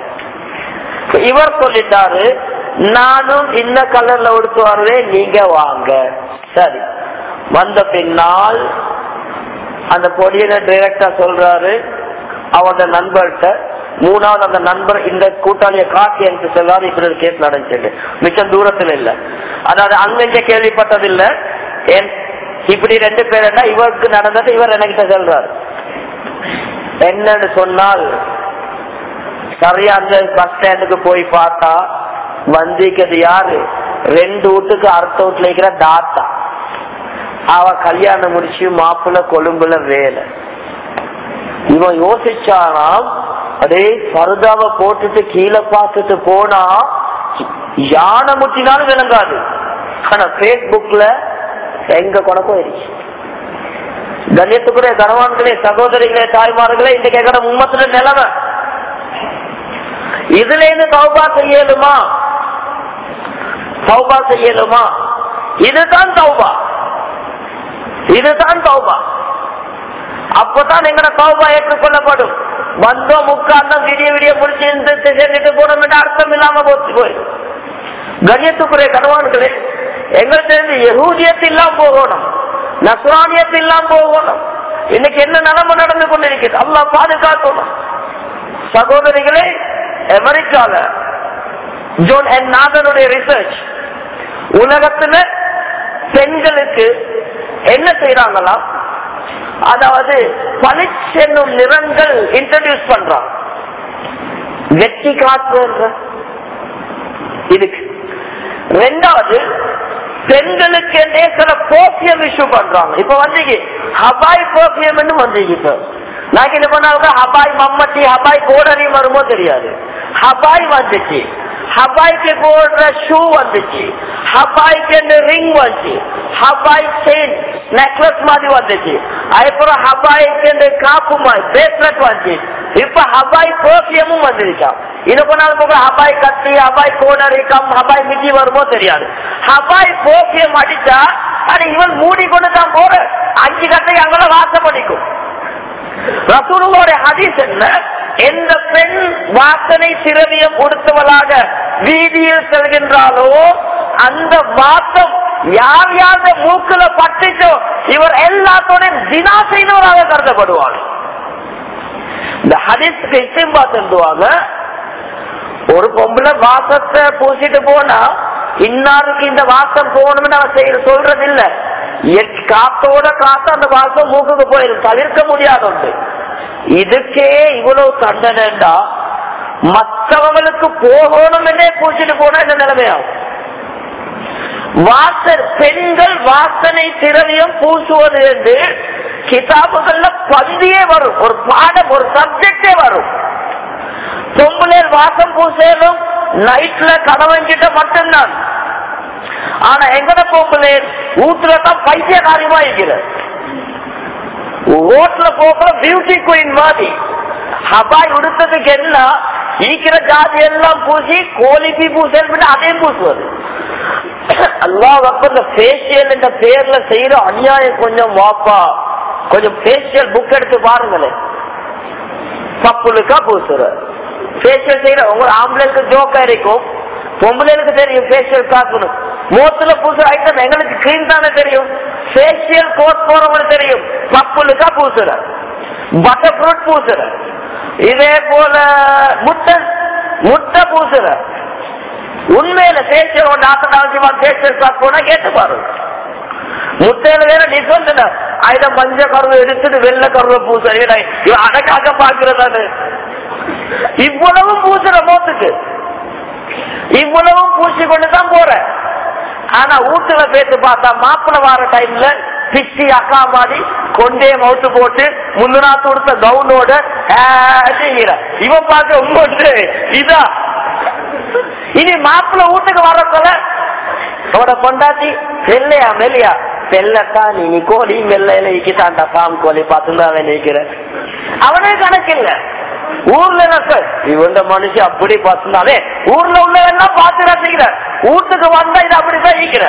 இவர் சொல்லிட்டாரு நானும் இன்ன கலர்ல உடுத்து வருவேன் நீங்க வாங்க சரி வந்த பின்னால் அந்த பொடியனை டைரக்டா சொல்றாரு அவனோட நண்பர்கிட்ட மூணாவது அந்த நண்பர் இந்த கூட்டாளிய காட்டி எனக்கு சொல்லாரு இப்படி ஒரு கேஸ் நடந்துச்சு மிச்சம் தூரத்துல இல்ல அதாவது அங்க கேள்விப்பட்டது இல்ல இப்படி ரெண்டு பேர் என்ன இவருக்கு நடந்தது இவர் என்கிட்ட சொல்றாரு என்னன்னு சொன்னால் சரியா அந்த பஸ் ஸ்டாண்டுக்கு போய் பார்த்தா வந்திக்கிறது யாரு ரெண்டு வீட்டுக்கு அடுத்த வீட்டுல இருக்கிற தாத்தா அவ கல்யாணம் முடிச்சு மாப்பிள்ள கொழும்புல வேலை இவன் யோசிச்சானாம் அதே பருதாவை போட்டுட்டு கீழே பார்த்துட்டு போனா யானை முட்டினாலும் விளங்காது ஆனா பேஸ்புக்ல எங்க கொட போயிருச்சு கண்ணியத்துக்குரிய கணவான்களே சகோதரிகளே தாய்மார்களே இந்த கேட்கிற உம்மத்துல நிலைமை இதுல இருந்து தௌபா செய்யலுமா தௌபா செய்யலுமா இதுதான் தௌபா இதுதான் தௌபா அப்பதான் எங்கட தௌபா ஏற்றுக்கொள்ளப்படும் வந்தோம் உட்கார்ந்தோம் விடிய விடிய முடிச்சு செஞ்சுட்டு போனோம் அர்த்தம் இல்லாம போச்சு போய் கண்ணியத்துக்குரிய கணவான்களே எங்களுக்கு தெரிஞ்சு யகூதியத்தெல்லாம் போகணும் நசுரானியத்தெல்லாம் போகணும் இன்னைக்கு என்ன நிலைமை நடந்து கொண்டிருக்கிறது அல்லா பாதுகாக்கணும் சகோதரிகளே அமெரிக்கால ஜோன் என் நாதனுடைய ரிசர்ச் உலகத்துல பெண்களுக்கு என்ன செய்யறாங்களா அதாவது பளிச்சென்னும் நிறங்கள் இன்ட்ரடியூஸ் பண்றான் வெற்றி காட்டுன்ற இதுக்கு ரெண்டாவது பெண்களுக்கு என்றே சில போசியம் இஷ்யூ பண்றாங்க இப்ப வந்தீங்க ஹபாய் போசியம் வந்தீங்க இப்ப நான் என்ன பண்ணாங்க ஹபாய் மம்மட்டி ஹபாய் கோடரி வருமோ தெரியாது ஹபாய் வந்துச்சு ஹபாய்க்கு போடுற ஷூ வந்துச்சு ஹபாய்க்கு ரிங் வந்துச்சு ஹபாய் செயின் நெக்லஸ் மாதிரி வந்துச்சு அதுக்கப்புறம் ஹபாய்க்கு காப்பு மாதிரி பிரேஸ்லெட் வந்துச்சு இப்ப ஹபாய் பெர்ஃபியமும் வந்துருச்சா இது கொண்டாலும் போக ஹபாய் கத்தி ஹபாய் கோனரிக்கம் ஹபாய் மிட்டி வருமோ தெரியாது ஹபாய் பெர்ஃபியம் அடிச்சா அது இவன் மூடி கொண்டு தான் போற அஞ்சு கட்டை அங்கே வாசம் பண்ணிக்கும் ரசூலுடைய ஹதீஸ் என்ன எந்த பெண் வாசனை திரவியம் கொடுத்தவளாக வீதியில் செல்கின்றாலோ அந்த வாசம் யார் யார் மூக்குல பட்டுச்சோ இவர் எல்லாத்தோட தினா செய்தவராக கருதப்படுவார் இந்த ஹதீஸுக்கு இசைம்பா தந்துவாங்க ஒரு பொம்பளை வாசத்தை பூசிட்டு போனா இன்னாருக்கு இந்த வாசம் போகணும்னு அவன் செய்ய சொல்றது இல்ல காத்தோட காத்து அந்த வாசம் மூக்குக்கு போயிடும் தவிர்க்க முடியாத ஒன்று இதுக்கே இவ்வளவு தண்டனைண்டா மற்றவங்களுக்கு போகணும் என்றே பூச்சிட்டு போனா இந்த நிலைமையாகும் வாசர் பெண்கள் வாசனை திரவியம் பூசுவது என்று கிதாபுகள்ல பந்தியே வரும் ஒரு பாடம் ஒரு சப்ஜெக்டே வரும் பொம்புலேர் வாசம் பூசலும் நைட்ல கணவன் கிட்ட மட்டும்தான் ஆனா எங்கட பொம்புலேர் வீட்டுல தான் பைத்தியகாரியமா இருக்கிற ரோட்ல போகிற பியூட்டி குயின் மாதிரி ஹபாய் உடுத்ததுக்கு என்ன ஈக்கிற ஜாதி எல்லாம் பூசி கோழிப்பி பூசல் அதையும் பூசுவது அல்லாஹ் இந்த பேசியல் என்ற பேர்ல செய்யற அநியாயம் கொஞ்சம் வாப்பா கொஞ்சம் பேசியல் புக் எடுத்து பாருங்களேன் பப்புளுக்கா பூசுற பேசியல் செய்யற உங்க ஆம்பளைக்கு ஜோக்கா இருக்கும் பொம்பளைக்கு தெரியும் பேசியல் காக்கணும் மூத்துல பூசுற ஐட்டம் எங்களுக்கு கிரீம் தானே தெரியும் பேசியல் கோட் போறவங்களுக்கு தெரியும் பப்புளுக்கா பூசுற பட்டர் ஃப்ரூட் பூசுற இதே போல முட்டை முட்டை பூசுற உண்மையில பேசியல் ஒன்று ஆத்தனாவசியமா பேசியல் காக்கு போனா கேட்டு பாருங்க முட்டையில வேற டிஃபரெண்ட் ஆயுத மஞ்ச கருவை எடுத்துட்டு வெள்ளை கருவை பூசுற இவன் அடக்காக பாக்குறதானு இவ்வளவும் பூசுற மோத்துக்கு இவ்வளவும் பூசி கொண்டுதான் போற ஆனா வீட்டுல பேத்து பார்த்தா மாப்பிள்ள வார டைம்ல பிச்சி அக்கா மாதிரி கொண்டே மவுத்து போட்டு முந்தினா கொடுத்த கவுனோட இவன் பார்க்க உங்க இதா இனி மாப்பிள்ள வீட்டுக்கு வரக்குள்ள அவட பொண்டாட்டி வெள்ளையா மெல்லையா வெள்ளக்கா நீ கோழி வெள்ளையில இக்கிட்டான்டா பாம் கோழி பார்த்துதான் அவன் நினைக்கிற அவனே கணக்கு இல்ல ஊர்ல இவன் மனுஷன் அப்படி பார்த்துனாலே ஊர்ல உள்ளவெல்லாம் பார்த்து ரசிக்கிற வீட்டுக்கு வந்தா இது அப்படிதான் ஈக்கிற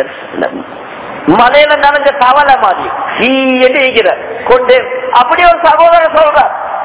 மலையில நனைஞ்ச தவளை மாதிரி ஈ என்று ஈக்கிற கொண்டு அப்படி ஒரு சகோதரர் சொல்ற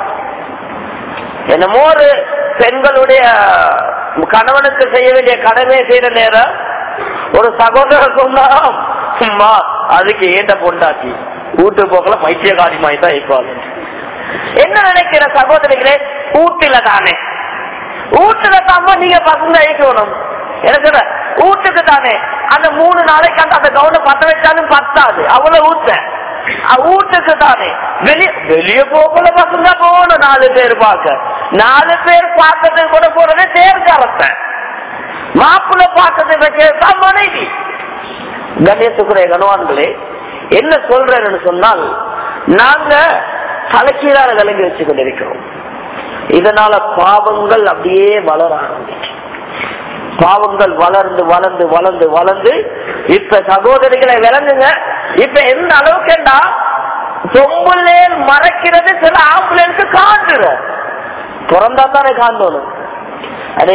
என்னமோ ஒரு பெண்களுடைய கணவனுக்கு செய்ய வேண்டிய கடமையை செய்யற நேரம் ஒரு சகோதரர் சொன்னா சும்மா அதுக்கு ஏண்ட பொண்டாட்டி வீட்டு போக்கல பைத்தியகாரி மாதிரி தான் இருப்பாங்க என்ன நினைக்கிற சகோதரிகளே ஊட்டில தானே ஊட்டுல தாம நீங்க பசங்க அழிக்கணும் எனக்கு வீட்டுக்கு தானே அந்த மூணு நாளைக்கு அந்த அந்த கவுன பத்த வச்சாலும் பத்தாது அவ்வளவு ஊட்ட வீட்டுக்கு தானே வெளிய வெளிய போகல பசங்க போகணும் நாலு பேர் பார்க்க நாலு பேர் பார்க்கறது கூட போறது தேர்காலத்தை மாப்பிள்ள பார்க்கறது வைக்கிறதா மனைவி கணேசுக்குரிய கணவான்களே என்ன சொல்றேன்னு சொன்னால் நாங்க தலைக்கீழான விலங்கி வச்சு கொண்டிருக்கிறோம் இதனால பாவங்கள் அப்படியே வளர ஆரம்பிக்கும் பாவங்கள் வளர்ந்து வளர்ந்து வளர்ந்து வளர்ந்து இப்ப சகோதரிகளை விளங்குங்க இப்ப எந்த அளவுக்குண்டா பொம்புலேன் மறைக்கிறது சில ஆம்புலன்ஸு காட்டுற பிறந்தா தானே காண்டணும் அதே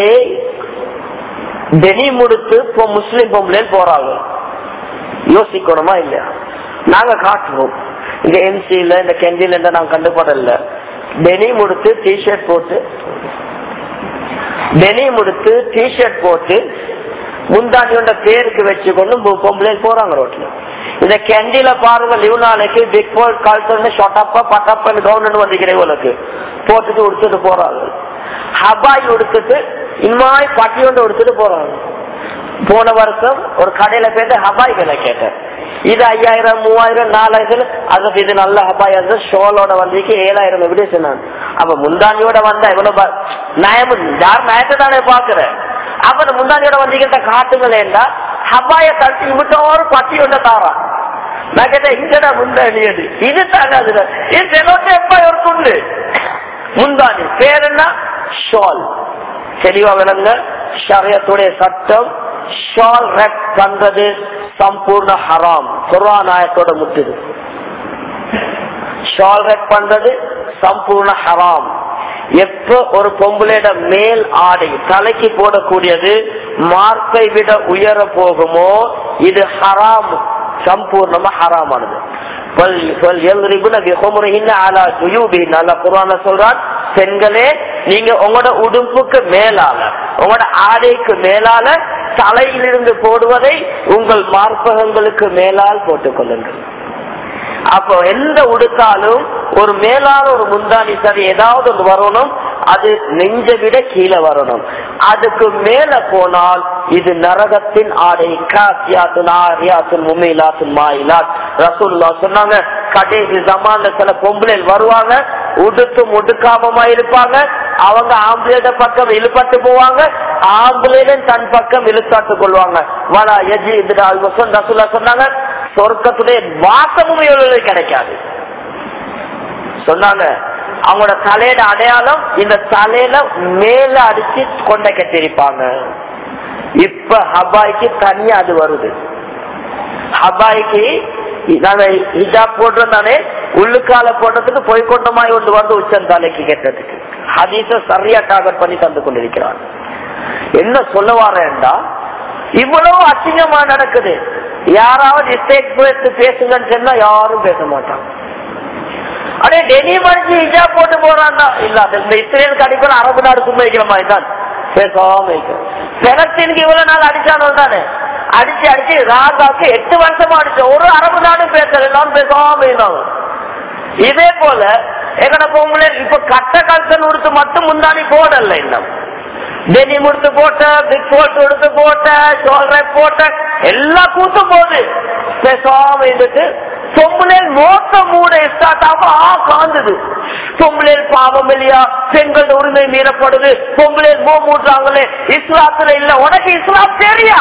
டெனி முடித்து இப்போ முஸ்லிம் பொம்புலேன் போறாங்க யோசிக்கணுமா இல்லையா நாங்க காட்டுவோம் இங்க எம்சில இந்த கெண்டில நாங்க கண்டுபடல டெனி முடித்து டிஷர்ட் போட்டு டெனி முடித்து டிஷர்ட் போட்டு முந்தாண்டியோட பேருக்கு வச்சுக்கொண்டு பொம்பளை போறாங்க ரோட்ல இந்த கெண்டில பாருங்க லீவ் நாளைக்கு பிக் போல் கல்ச்சர் ஷொட்டப்பா பட்டப்பன்னு கவர்மெண்ட் வந்துக்கிறேன் உங்களுக்கு போட்டுட்டு உடுத்துட்டு போறாங்க ஹபாய் உடுத்துட்டு இன்மாய் பட்டியோண்டு உடுத்துட்டு போறாங்க போன வருஷம் ஒரு கடையில போயிட்டு ஹபாய் விலை கேட்டேன் இது ஐயாயிரம் மூவாயிரம் நாலாயிரம் அது இது நல்ல ஹபாய் ஷோலோட வந்திக்கு ஏழாயிரம் எப்படி சொன்னாங்க அப்ப முந்தாண்டியோட வந்தா இவ்வளவு நயம் யார் நயத்தை தானே பாக்குறேன் அப்ப முந்தாண்டியோட வந்தீங்க காட்டுங்களேண்டா ஹபாய தட்டி விட்டோரு பட்டி ஒன்ற தாரா நான் கேட்டேன் இங்கடா முந்தாணி அது இது தாங்க அதுல இது செலோட்டு எப்ப ஒரு துண்டு முந்தாணி பேர் என்ன ஷால் தெளிவா விளங்க ஷரியத்துடைய சட்டம் ஷால் ரெப் பண்றது சம்பூர்ண ஹராம் குர்ஆன் ஆயத்தோட முட்டுது ஷால் ரெப் பண்றது சம்பூர்ண ஹராம் எப்ப ஒரு பொம்பளையோட மேல் ஆடை தலைக்கு போடக்கூடியது மார்பை விட உயர போகுமோ இது ஹராம் சம்பூர்ணமா ஹராமானது சொல்றான் பெண்களே நீங்க உங்களோட உடுப்புக்கு மேலால உங்களோட ஆடைக்கு மேலால தலையிலிருந்து போடுவதை உங்கள் மார்பகங்களுக்கு மேலால் போட்டுக் கொள்ளுங்கள் அப்போ எந்த உடுத்தாலும் ஒரு மேலான ஒரு முந்தானி சரி ஏதாவது ஒன்று வரணும் அது நெஞ்ச விட கீழே வரணும் அதுக்கு மேல போனால் இது நரகத்தின் ஆடை காசியாத்துன் ஆரியாத்துன் முமையிலாத்துன் மாயிலாத் ரசூல்லா சொன்னாங்க கடைசி ஜமான்ல சில பொம்பளை வருவாங்க உடுத்தும் உடுக்காமமா இருப்பாங்க அவங்க ஆம்பளையோட பக்கம் இழுப்பட்டு போவாங்க ஆம்பளையும் தன் பக்கம் இழுத்தாட்டு கொள்வாங்க வலா எஜி ரசூல்லா சொன்னாங்க சொர்க்கத்துடைய வாசமும் இவர்களுக்கு கிடைக்காது சொன்னாங்க அவங்களோட தலையோட அடையாளம் இந்த தலையில மேல அடிச்சு கொண்ட கட்டிருப்பாங்க இப்ப ஹபாய்க்கு தனியா அது வருது ஹபாய்க்கு நாங்க ஹிஜாப் போடுறோம் தானே உள்ளுக்கால போடுறதுக்கு பொய்கொண்டமாய் ஒன்று வந்து உச்சம் தலைக்கு கேட்டதுக்கு ஹதீச சரியா டாகர் பண்ணி தந்து கொண்டிருக்கிறான் என்ன சொல்ல வரேன்டா இவ்வளவு அசிங்கமா நடக்குது யாராவது ஸ்டேட் பேசு பேசுங்கன்னு சொன்னா யாரும் பேச மாட்டாங்க அடே டெனி மனுச்சு ஹிஜாப் போட்டு போறாங்க இல்ல அது இந்த இஸ்ரேல் கடிப்பல அரபு நாடு சும்மா வைக்கிற மாதிரி தான் பேசாம பெலஸ்தீனுக்கு இவ்வளவு நாள் அடிச்சானோ தானே அடிச்சு அடிச்சு ராகாக்கு எட்டு வருஷமா அடிச்ச ஒரு அரபு நாடும் பேசல எல்லாரும் பேசாம இருந்தாங்க இதே போல எங்கட பொம்பளை இப்ப கட்ட கல்சன் உடுத்து மட்டும் முந்தாணி போடல இன்னும் டெனி முடித்து போட்ட பிக் போட்டு எடுத்து போட்ட ஷோல்டரை போட்ட எல்லா கூத்தும் போகுது பேசாம இருந்துட்டு பொம்பளேல் மோத்த மூட ஸ்டார்ட் ஆக ஆ காந்தது பொம்பளேல் பாவம் இல்லையா பெண்கள் உரிமை மீறப்படுது பொம்பளேல் மோ மூடுறாங்களே இஸ்லாத்துல இல்ல உனக்கு இஸ்லாம் தெரியா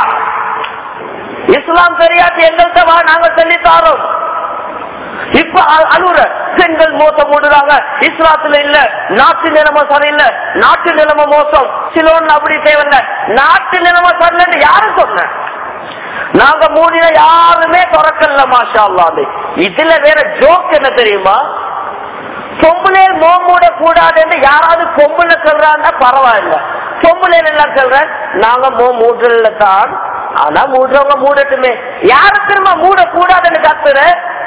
இஸ்லாம் தெரியாது எங்கள்கிட்ட வா நாங்க சொல்லி தாரோம் இப்ப அழுற பெண்கள் மோசம் மூடுறாங்க இஸ்லாத்துல இல்ல நாட்டு நிலைமை சரியில்லை நாட்டு நிலைமை மோசம் சிலோன் அப்படி தேவையில்ல நாட்டு நிலைமை சரியில்லைன்னு யாரும் சொன்ன நாங்க மூடின யாருமே திறக்கல மாஷா அல்லாது இதுல வேற ஜோக் என்ன தெரியுமா பொம்பளை மோ மூட கூடாதுன்னு யாராவது பொம்பளை சொல்றாங்கன்னா பரவாயில்ல பொம்பளை எல்லாம் சொல்றேன் நாங்க மோ மூடல தான் ஆனா மூடுறவங்க மூடட்டுமே யாரு திரும்ப மூட கூடாதுன்னு கத்துற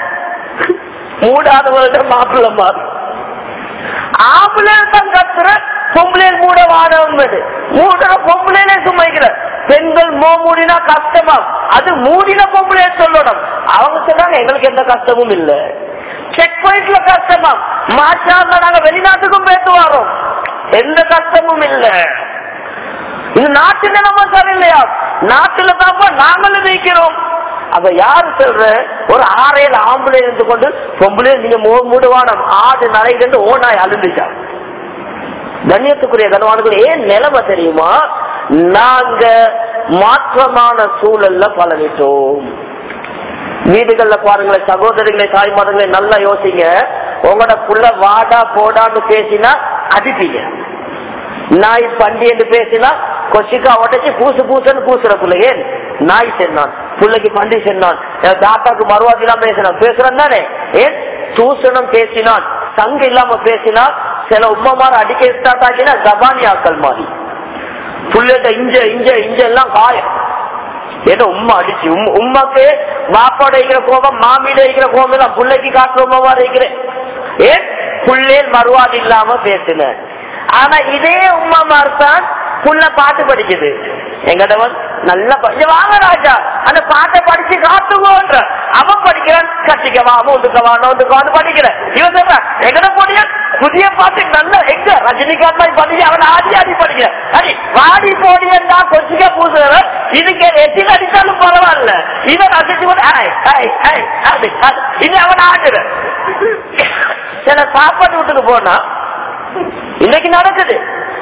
மூடாதவர்கள மாப்பிள்ள மாறு ஆம்பளை தான் கத்துற பொம்பளை மூட வாடவும் மூடுற பொம்பளையிலே சும்மைக்கிற பெண்கள் மோ மூடினா கஷ்டமா அது மூடின பொம்பளை சொல்லணும் அவங்க சொல்றாங்க எங்களுக்கு எந்த கஷ்டமும் இல்ல செக் பாயிண்ட்ல கஷ்டமா மாற்றா நாங்க வெளிநாட்டுக்கும் போயிட்டு வரோம் எந்த கஷ்டமும் இல்ல இது நாட்டு நிலைமை சரியில்லையா நாட்டுல தான் நாங்களும் வைக்கிறோம் அப்ப யாரு சொல்ற ஒரு ஆறையில ஆம்பளை இருந்து கொண்டு பொம்பளை நீங்க மூடுவானம் ஆடு நடைகிட்டு ஓனாய் அழுந்துச்சா கண்ணியத்துக்குரிய கனவானுக்கு ஏன் நிலைமை தெரியுமா நாங்க மாற்றமான சூழல்ல பழகிட்டோம் வீடுகள்ல பாருங்களேன் சகோதரிகளை தாய்மார்களே நல்லா யோசிங்க உங்களோட புள்ள வாடா போடான்னு பேசினா அடிப்பீங்க நாய் பண்டி என்று பேசினா கொச்சிக்கா உடச்சி பூசு பூசுன்னு பூசுற புள்ள ஏன் நாய் சென்னான் பிள்ளைக்கு பண்டி சென்னான் தாத்தாக்கு மறுவாதிலாம் பேசினான் பேசுறான் தானே ஏன் தூசணம் பேசினான் சங்கு இல்லாம பேசினா சில உம்மமார் அடிக்க ஸ்டார்ட் ஆகினா ஜபானியாக்கள் மாதிரி புள்ளட்ட இஞ்ச இஞ்ச இஞ்ச எல்லாம் காயம் ஏதோ உம்மா அடிச்சு உம்மாக்கு வாப்பாட இருக்கிற கோபம் மாமியிட இருக்கிற கோபம் தான் பிள்ளைக்கு காட்டுற உமாவா இருக்கிறேன் ஏன் புள்ளேல் மறுவாது இல்லாம பேசின ஆனா இதே உம்மா தான் புள்ள பாட்டு படிக்குது எங்கடவன் நல்ல வாங்க ராஜா அந்த பாட்டை படிச்சு காட்டுவோன்ற அவன் படிக்கிறான் கட்டிக்கவா ஒதுக்கவா ஒதுக்கவான்னு படிக்கிறேன் இவன் சொல்றான் எங்கட போடிய புதிய பாட்டு நல்ல எங்க ரஜினிகாந்த் மாதிரி படிச்சு அவன் ஆடி ஆடி படிக்கிறேன் அடி வாடி போடியா கொச்சிக்க பூசுற இதுக்கு எத்தில அடித்தாலும் பரவாயில்ல இவன் ரசிச்சு இது அவன் ஆடுற சில சாப்பாட்டு வீட்டுக்கு போனா இன்னைக்கு நடக்குது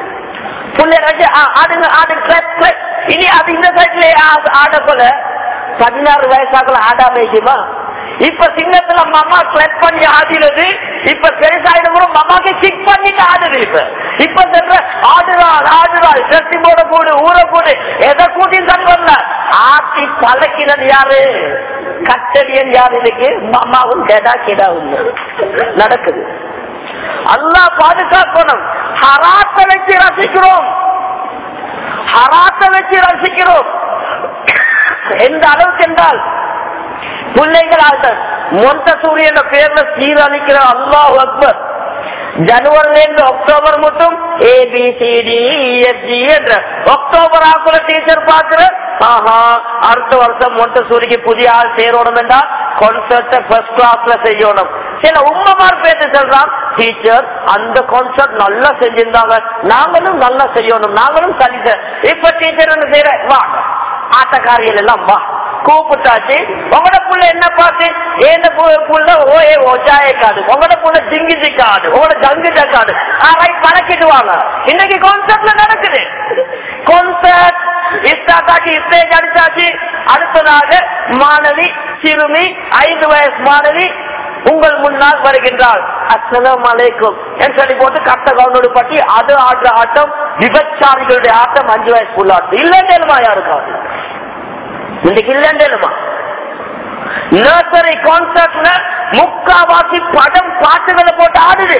ஆடுங்க ஆடு இனி அது இந்த சைட்ல ஆட போல பதினாறு வயசாக்குள்ள ஆடாம இருக்குமா இப்ப சிங்கத்துல மாமா கிளப் பண்ணி ஆடினது இப்ப பெருசாயிடும் கூட மாமாக்கு கிக் பண்ணிட்டு ஆடுது இப்ப இப்ப சொல்ற ஆடுறாள் ஆடுறாள் சட்டி போட கூடு ஊற கூடு எதை கூட்டி தான் வரல ஆட்டி பழக்கினது யாரு கட்டடியன் யாரு இதுக்கு மாமாவும் கேடா கேடா நடக்குது அல்லாஹ் பாதுகாக்கணும் ஹராத்த வச்சு ரசிக்கிறோம் ஹராத்த வச்சு ரசிக்கிறோம் எந்த அளவுக்கு என்றால் பிள்ளைகளாக மொந்த சூரியன் பேர்ல சீரழிக்கிற அல்லாஹ் அக்பர் ஜனவரில இருந்து அக்டோபர் மட்டும் ஏபிசிடி எஃப்ஜி என்ற அக்டோபர் ஆக்குல டீச்சர் பாக்குற ஆஹா அடுத்த வருஷம் மொத்த சூரிக்கு புதிய ஆள் சேரணும் என்றால் கான்சர்ட் ஃபர்ஸ்ட் கிளாஸ்ல செய்யணும் சில உண்மைமார் பேச சொல்றான் டீச்சர் அந்த கான்சர்ட் நல்லா செஞ்சிருந்தாங்க நாங்களும் நல்லா செய்யணும் நாங்களும் சரி இப்ப டீச்சர் என்ன செய்யற வாங்க ஆட்டக்காரிகள் எல்லாம் வா கூப்பிட்டாச்சு உங்களோட புள்ள என்ன பார்த்து ஏந்த புள்ள ஓஏ ஓச்சாயே காடு உங்களோட புள்ள ஜிங்கி ஜிக்காடு உங்களோட ஜங்கு ஜக்காடு ரைட் பழக்கிட்டு வாங்க இன்னைக்கு கான்சர்ட்ல நடக்குது கான்சர்ட் இஸ்டாக்காச்சு ஸ்டேஜ் அடிச்சாச்சு அடுத்ததாக மாணவி சிறுமி ஐந்து வயசு மாணவி உங்கள் முன்னால் வருகின்றாள் அஸ்லாம் அலைக்கும் என்று சொல்லி போட்டு கட்ட கவுனோடு பட்டி அது ஆடுற ஆட்டம் விபச்சாரிகளுடைய ஆட்டம் அஞ்சு வயசு ஆட்டம் இல்லைன்னு யாருக்காது இன்னைக்கு இல்லைன்னு நர்சரி கான்சர்ட்ல முக்காவாசி படம் பாட்டுகளை போட்டு ஆடுது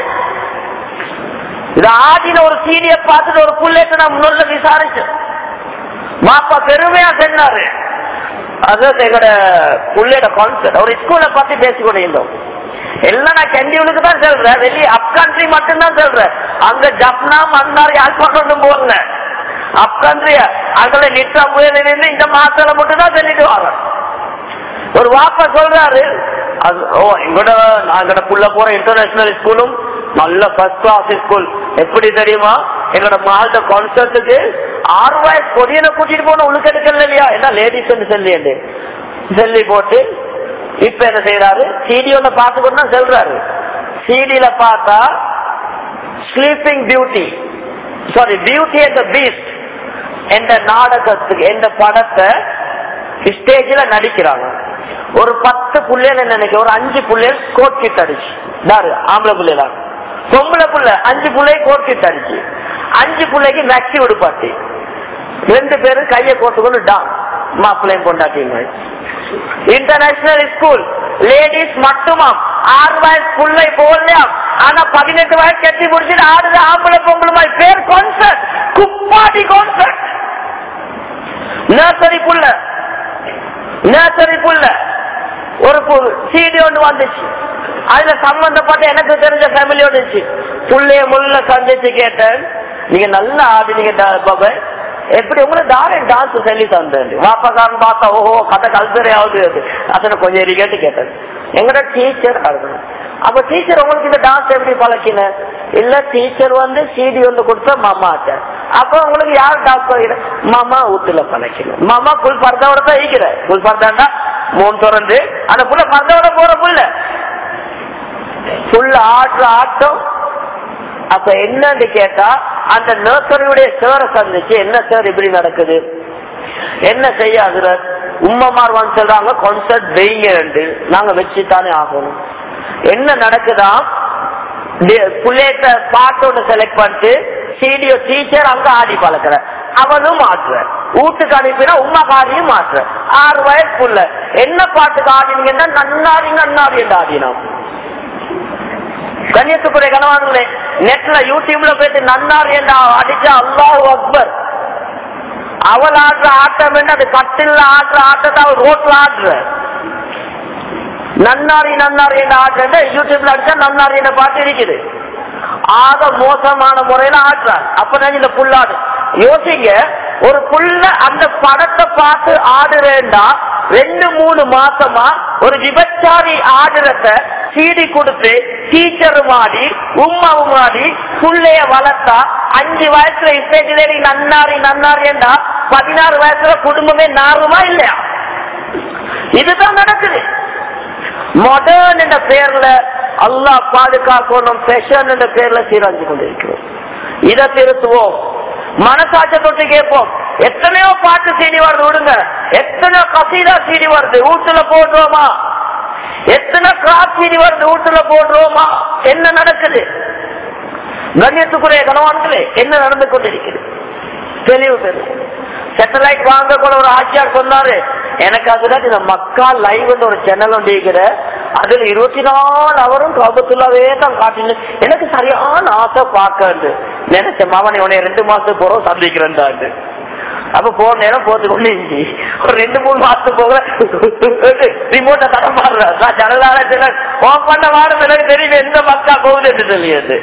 இது ஆடின ஒரு சீடிய பார்த்துட்டு ஒரு புள்ளேட்டு நான் முன்ன விசாரிச்சேன் மாப்பா பெருமையா சொன்னாரு அதாவது எங்களோட புள்ளையோட கான்செப்ட் ஒரு ஸ்கூலை பத்தி பேசிக்கொண்டு இருந்தோம் எல்லாம் நான் கண்டிவனுக்கு தான் சொல்றேன் வெளியே அப் கண்ட்ரி மட்டும்தான் சொல்றேன் அங்க ஜப்னா மன்னார் யாழ்ப்பாணம் போகல அப் கண்ட்ரிய அங்கே நிட்டா முயல் நின்று இந்த மாசத்துல மட்டும் தான் சொல்லிட்டு வரோம் ஒரு வாப்பா சொல்றாரு அது ஓ எங்கட நாங்கட புள்ள போற இன்டர்நேஷனல் ஸ்கூலும் நல்ல ஃபர்ஸ்ட் கிளாஸ் ஸ்கூல் எப்படி தெரியுமா எங்களோட மால்ட கான்சர்ட்டுக்கு ஆறு வயசு கொடியனை கூட்டிட்டு போன உழுக்க எடுக்கல இல்லையா என்ன லேடிஸ் சொல்லி சொல்லி போட்டு இப்ப என்ன செய்யறாரு சிடி ஒண்ணு பார்த்துக்கொண்டு தான் சொல்றாரு சிடியில பார்த்தா sleeping beauty sorry beauty and beast என்ற நாடகத்துக்கு எந்த படத்தை ஸ்டேஜ்ல நடிக்கிறாங்க ஒரு பத்து புள்ளைகள் நினைக்க ஒரு அஞ்சு புள்ளைகள் கோட் கிட் அடிச்சு யாரு ஆம்பளை புள்ளைலாம் பொம்பளை புள்ள அஞ்சு புள்ளைய கோட் கிட் அடிச்சு அஞ்சு புள்ளைக்கு மேக்சி விடுப்பாட்டி ரெண்டு பேரும் கையை கோட்டுக்கொண்டு டான் மாப்பிள்ளையும் கொண்டாட்டிங்க இன்டர்நேஷனல் ஸ்கூல் லேடிஸ் மட்டுமா ஆறு வயசு புள்ளை போகலையா ஆனா பதினெட்டு வயசு கட்டி முடிச்சுட்டு ஆடுது ஆம்பளை பொம்பளை பேர் கான்சர்ட் குப்பாடி கான்சர்ட் நர்சரி புள்ள நர்சரி புள்ள ஒரு சீடி ஒன்று வந்துச்சு அதுல சம்பந்தப்பட்ட எனக்கு தெரிஞ்ச ஃபேமிலியோட இருந்துச்சு புள்ளைய முள்ள சந்திச்சு கேட்டேன் நீங்க நல்லா ஆடினீங்க பாபா எப்படி உங்களுக்கு டாரன் டான்ஸ் சொல்லி தந்தேன் வாப்பக்காரன் பார்த்தா ஓஹோ கதை கல்துறையாவது அதனை கொஞ்சம் எரி கேட்டு கேட்டேன் எங்கட டீச்சர் ஆடுறேன் அப்ப டீச்சர் உங்களுக்கு இந்த டான்ஸ் எப்படி பழக்கின இல்ல டீச்சர் வந்து சிடி ஒன்று கொடுத்த மாமா ஆட்ட அப்ப உங்களுக்கு யார் டான்ஸ் பழகிற மாமா வீட்டுல பழக்கணும் மாமா புல் பர்தாவோட தான் ஈக்கிற புல் பர்தாண்டா மூணு திறந்து அந்த புள்ள பர்தாவோட போற புள்ள புல் ஆடுற ஆட்டம் அப்ப என்னன்னு கேட்டா அந்த நர்சரியுடைய சேரை சந்திச்சு என்ன சார் இப்படி நடக்குது என்ன செய்யாதுற உம்மமார் வந்து சொல்றாங்க கான்சர்ட் வெய்ங்க ரெண்டு நாங்க வச்சுத்தானே ஆகணும் என்ன நடக்குதா பிள்ளைகிட்ட பாட்டோட செலக்ட் பண்ணிட்டு சீடியோ டீச்சர் அங்க ஆடி பழக்கிற அவனும் மாற்றுற வீட்டுக்கு அனுப்பினா உமா காரியும் மாற்றுற ஆறு வயசுக்குள்ள என்ன பாட்டுக்கு ஆடினீங்கன்னா நன்னாரி நன்னாரி என்று ஆடினோம் கண்ணியத்துக்குரிய கனவானுங்களே நெட்ல யூடியூப்ல போயிட்டு நன்னார் என்று அடிச்சா அல்லாஹ் அக்பர் அவள் ஆடுற ஆட்டம் என்ன அது கட்டில ஆடுற ஆட்டத்தை அவள் ரோட்ல ஆடுற நன்னாரி நன்னாரி என்ற ஆட்டம் யூடியூப்ல அடிச்சா நன்னாரி என்ற பாட்டு இருக்குது ஆக மோசமான முறையில ஆடுறார் அப்ப நான் இந்த புல்லாடு யோசிங்க ஒரு புள்ள அந்த படத்தை பார்த்து ஆடுறேன்டா ரெண்டு மூணு மாசமா ஒரு விபச்சாரி ஆடுறத சீடி கொடுத்து டீச்சரும் ஆடி உமாவும் ஆடி புள்ளைய வளர்த்தா அஞ்சு வயசுல ஸ்டேஜ்ல நீ நன்னாரி நன்னாரிண்டா பதினாறு வயசுல குடும்பமே நாருமா இல்லையா இதுதான் நடக்குது மாடர்ன் என்ற பெயர்ல அல்லாஹ் பாதுகாக்கணும் ஃபேஷன் என்ற பெயர்ல சீரழிஞ்சு கொண்டிருக்கிறோம் இதை திருத்துவோம் மனசாட்ச தொட்டு கேட்போம் எத்தனையோ பாட்டு சீடி வருது விடுங்க எத்தனையோ கசீதா சீடி வருது வீட்டுல போடுறோமா எத்தனை கிராப் சீடி வருது வீட்டுல போடுறோமா என்ன நடக்குது கண்ணியத்துக்குரிய கனவான்களே என்ன நடந்து கொண்டிருக்குது தெளிவு பெறும் சேட்டலைட் வாங்க கூட ஒரு ஆட்சியார் சொன்னாரு எனக்கு அதுதான் இந்த மக்கா லைவ் ஒரு சேனல் ஒன்று இருக்கிற அதுல இருபத்தி நாலு அவரும் காபத்துள்ளாவே தான் காட்டினு எனக்கு சரியான ஆசை பார்க்க நினைச்ச மகனை உனைய ரெண்டு மாசத்துக்கு போறோம் சந்திக்கிறேன் அப்ப போன நேரம் போத்து கொண்டு இருந்துச்சு. ஒரு ரெண்டு மூணு மாசத்துக்கு போக ரிமோட்டை தட மாறுறேன் நான் ஜனதால ஓன் பண்ண வாரம் எனக்கு தெரியும் எந்த மக்கா போகுது சொல்லியது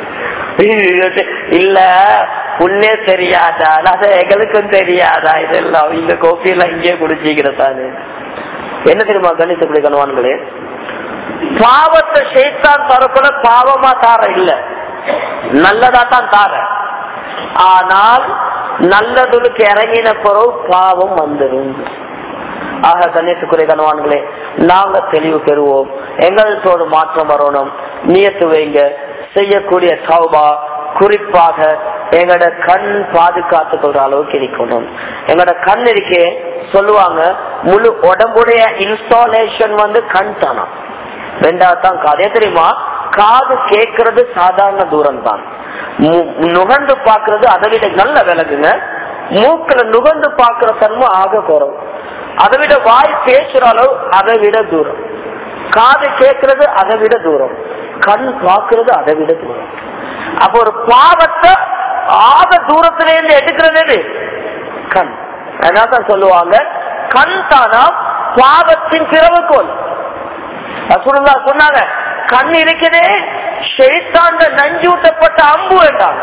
இல்ல உன்னே தெரியாதா அது எங்களுக்கும் தெரியாதா இதெல்லாம் இந்த கோப்பி எல்லாம் இங்கே குடிச்சிக்கிறதானு என்ன தெரியுமா கணித்து குடிக்கணுவான்களே பாவத்தை செய்தான் தரக்குள்ள பாவமா தார இல்ல நல்லதா தான் தார ஆனால் நல்லதுக்கு இறங்கின பிறகு பாவம் வந்துடும் ஆக கண்ணியத்துக்குரிய கணவான்களே நாங்க தெளிவு பெறுவோம் எங்களோட மாற்றம் வரணும் நியத்து வைங்க செய்யக்கூடிய சௌபா குறிப்பாக எங்களோட கண் பாதுகாத்துக் கொள்ற அளவுக்கு இருக்கணும் எங்களோட கண் இருக்கே சொல்லுவாங்க முழு உடம்புடைய இன்ஸ்டாலேஷன் வந்து கண் தானா ரெண்டாவது தான் காது ஏன் தெரியுமா காது கேட்கறது சாதாரண தூரம் தான் நுகர்ந்து பாக்குறது அதை விட நல்ல விலகுங்க மூக்குல நுகர்ந்து பாக்குற தன்மை ஆக குறவு அதை விட வாய் பேசுற அளவு அதை விட தூரம் காது கேட்கறது அதை விட தூரம் கண் பாக்குறது அதை விட தூரம் அப்ப ஒரு பாவத்தை ஆக தூரத்துல இருந்து எடுக்கிறது எது? கண் அதான் சொல்லுவாங்க கண் தானா பாவத்தின் பிறவுகோல் ரசூலுல்லா சொன்னாங்க கண் இருக்குதே ஷெய்தாண்ட நஞ்சூட்டப்பட்ட அம்பு வேண்டாம்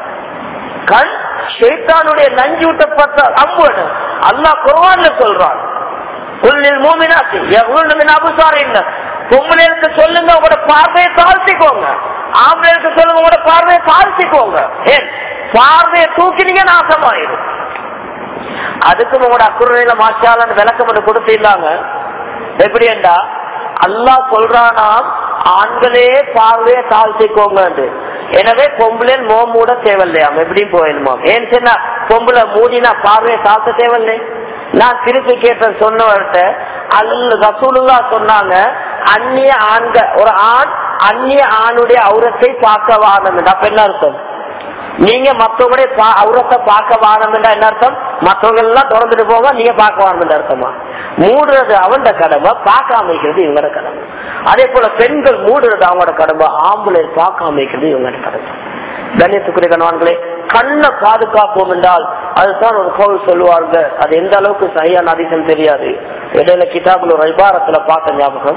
கண் ஷெய்தானுடைய நஞ்சூட்டப்பட்ட அம்பு வேண்டாம் அல்லாஹ் குர்ஆன்ல சொல்றான் குல்லில் மூமினாத்தி யகுல்னு மின் அபுசாரின் பொம்பளைகளுக்கு சொல்லுங்க உங்களோட பார்வையை தாழ்த்திக்கோங்க ஆம்பளைகளுக்கு சொல்லுங்க உங்களோட பார்வையை தாழ்த்திக்கோங்க ஏன் பார்வையை தூக்கினீங்க நாசமாயிடும் அதுக்கும் உங்களோட அக்குறையில மாற்றாலன்னு விளக்கம் ஒன்று கொடுத்திருந்தாங்க எப்படி என்றா அல்லாஹ் சொல்றானாம் ஆண்களே பார்வையை தாழ்த்திக்கோங்க எனவே பொம்பளை மோ மூட தேவையில்லையாம் எப்படியும் போயிடுமா ஏன் சொன்னா பொம்பளை மூடினா பார்வையை தாழ்த்த தேவையில்லை நான் திருப்பி கேட்ட சொன்னவர்கிட்ட அல்ல ரசூலுல்லா சொன்னாங்க அந்நிய ஆண்கள் ஒரு ஆண் அந்நிய ஆணுடைய அவுரத்தை பார்க்க வானம் அப்ப என்ன அர்த்தம் நீங்க மத்தவங்களுடைய அவுரத்தை பார்க்க வானம் என்ன அர்த்தம் மத்தவங்க எல்லாம் திறந்துட்டு போங்க நீங்க பார்க்க வானம் அர்த்தமா மூடுறது அவன் கடமை பார்க்காம வைக்கிறது இவங்களோட கடமை அதே போல பெண்கள் மூடுறது அவங்களோட கடமை ஆம்பளை பார்க்காம வைக்கிறது இவங்களோட கடமை கண்ணியத்துக்குரிய கணவான்களே கண்ணை பாதுகாப்போம் என்றால் அதுதான் ஒரு கோவில் சொல்லுவாங்க அது எந்த அளவுக்கு சரியான அதிசயம் தெரியாது இடையில கிதாபுல ஒரு ஐபாரத்துல பார்த்த ஞாபகம்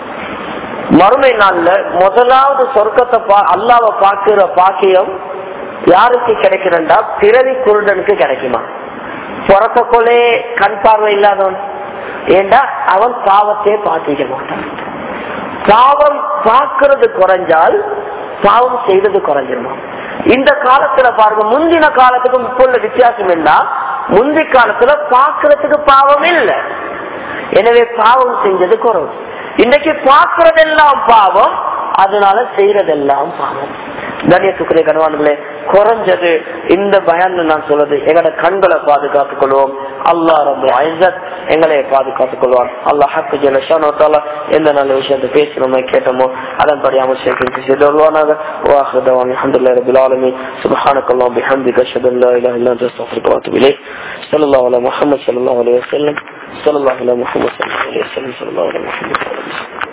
மறுமை நாள்ல முதலாவது சொர்க்கத்தை பா அல்லாவை பார்க்கிற பாக்கியம் யாருக்கு கிடைக்கிறா பிறவி குருடனுக்கு கிடைக்குமா பிறக்கக்குள்ளே கண் பார்வை இல்லாதவன் ஏண்டா அவன் பாவத்தையே பார்த்திக்க மாட்டான் பாவம் பார்க்கறது குறைஞ்சால் பாவம் செய்தது குறைஞ்சிருமா இந்த காலத்துல பாருங்க முந்தின காலத்துக்கும் இப்போ உள்ள வித்தியாசம் என்ன முந்தி காலத்துல பாக்குறதுக்கு பாவம் இல்லை எனவே பாவம் செஞ்சது குறவு இன்னைக்கு பாக்குறதெல்லாம் பாவம் அதனால செய்யறதெல்லாம் பாவம் கண்ணியத்துக்குரிய கணவான்களே குறைஞ்சது இந்த பயன் நான் சொல்றது எங்களோட கண்களை பாதுகாத்துக் கொள்வோம் அல்லா ரொம்ப ஐசத் எங்களை பாதுகாத்துக் கொள்வான் அல்லாஹ் ஹக்கு ஜலஷானோத்தால எந்த நல்ல விஷயத்தை பேசணுமோ கேட்டோமோ அதன்படி அமைச்சருக்கு செய்துவானாக வாஹதவான் அஹமதுல்லா ரபில் ஆலமி சுபஹானக் அல்லாஹ் பிஹம்திக அஷ்ஹது அன் லா இலாஹா இல்லா அன்த அஸ்தக்ஃபிருக வ அத்தூபு இலைக் ஸல்லல்லாஹு அலா முஹம்மத் ஸல்லல்லாஹு அலைஹி வஸல்லம் ஸல்லல்லாஹு அலா முஹம்மத் ஸல்லல்லாஹு அலைஹி வஸல்லம் ஸல்லல்லாஹு அலா முஹம்மத் ஸல்லல்லாஹு அலைஹி வஸல்லம்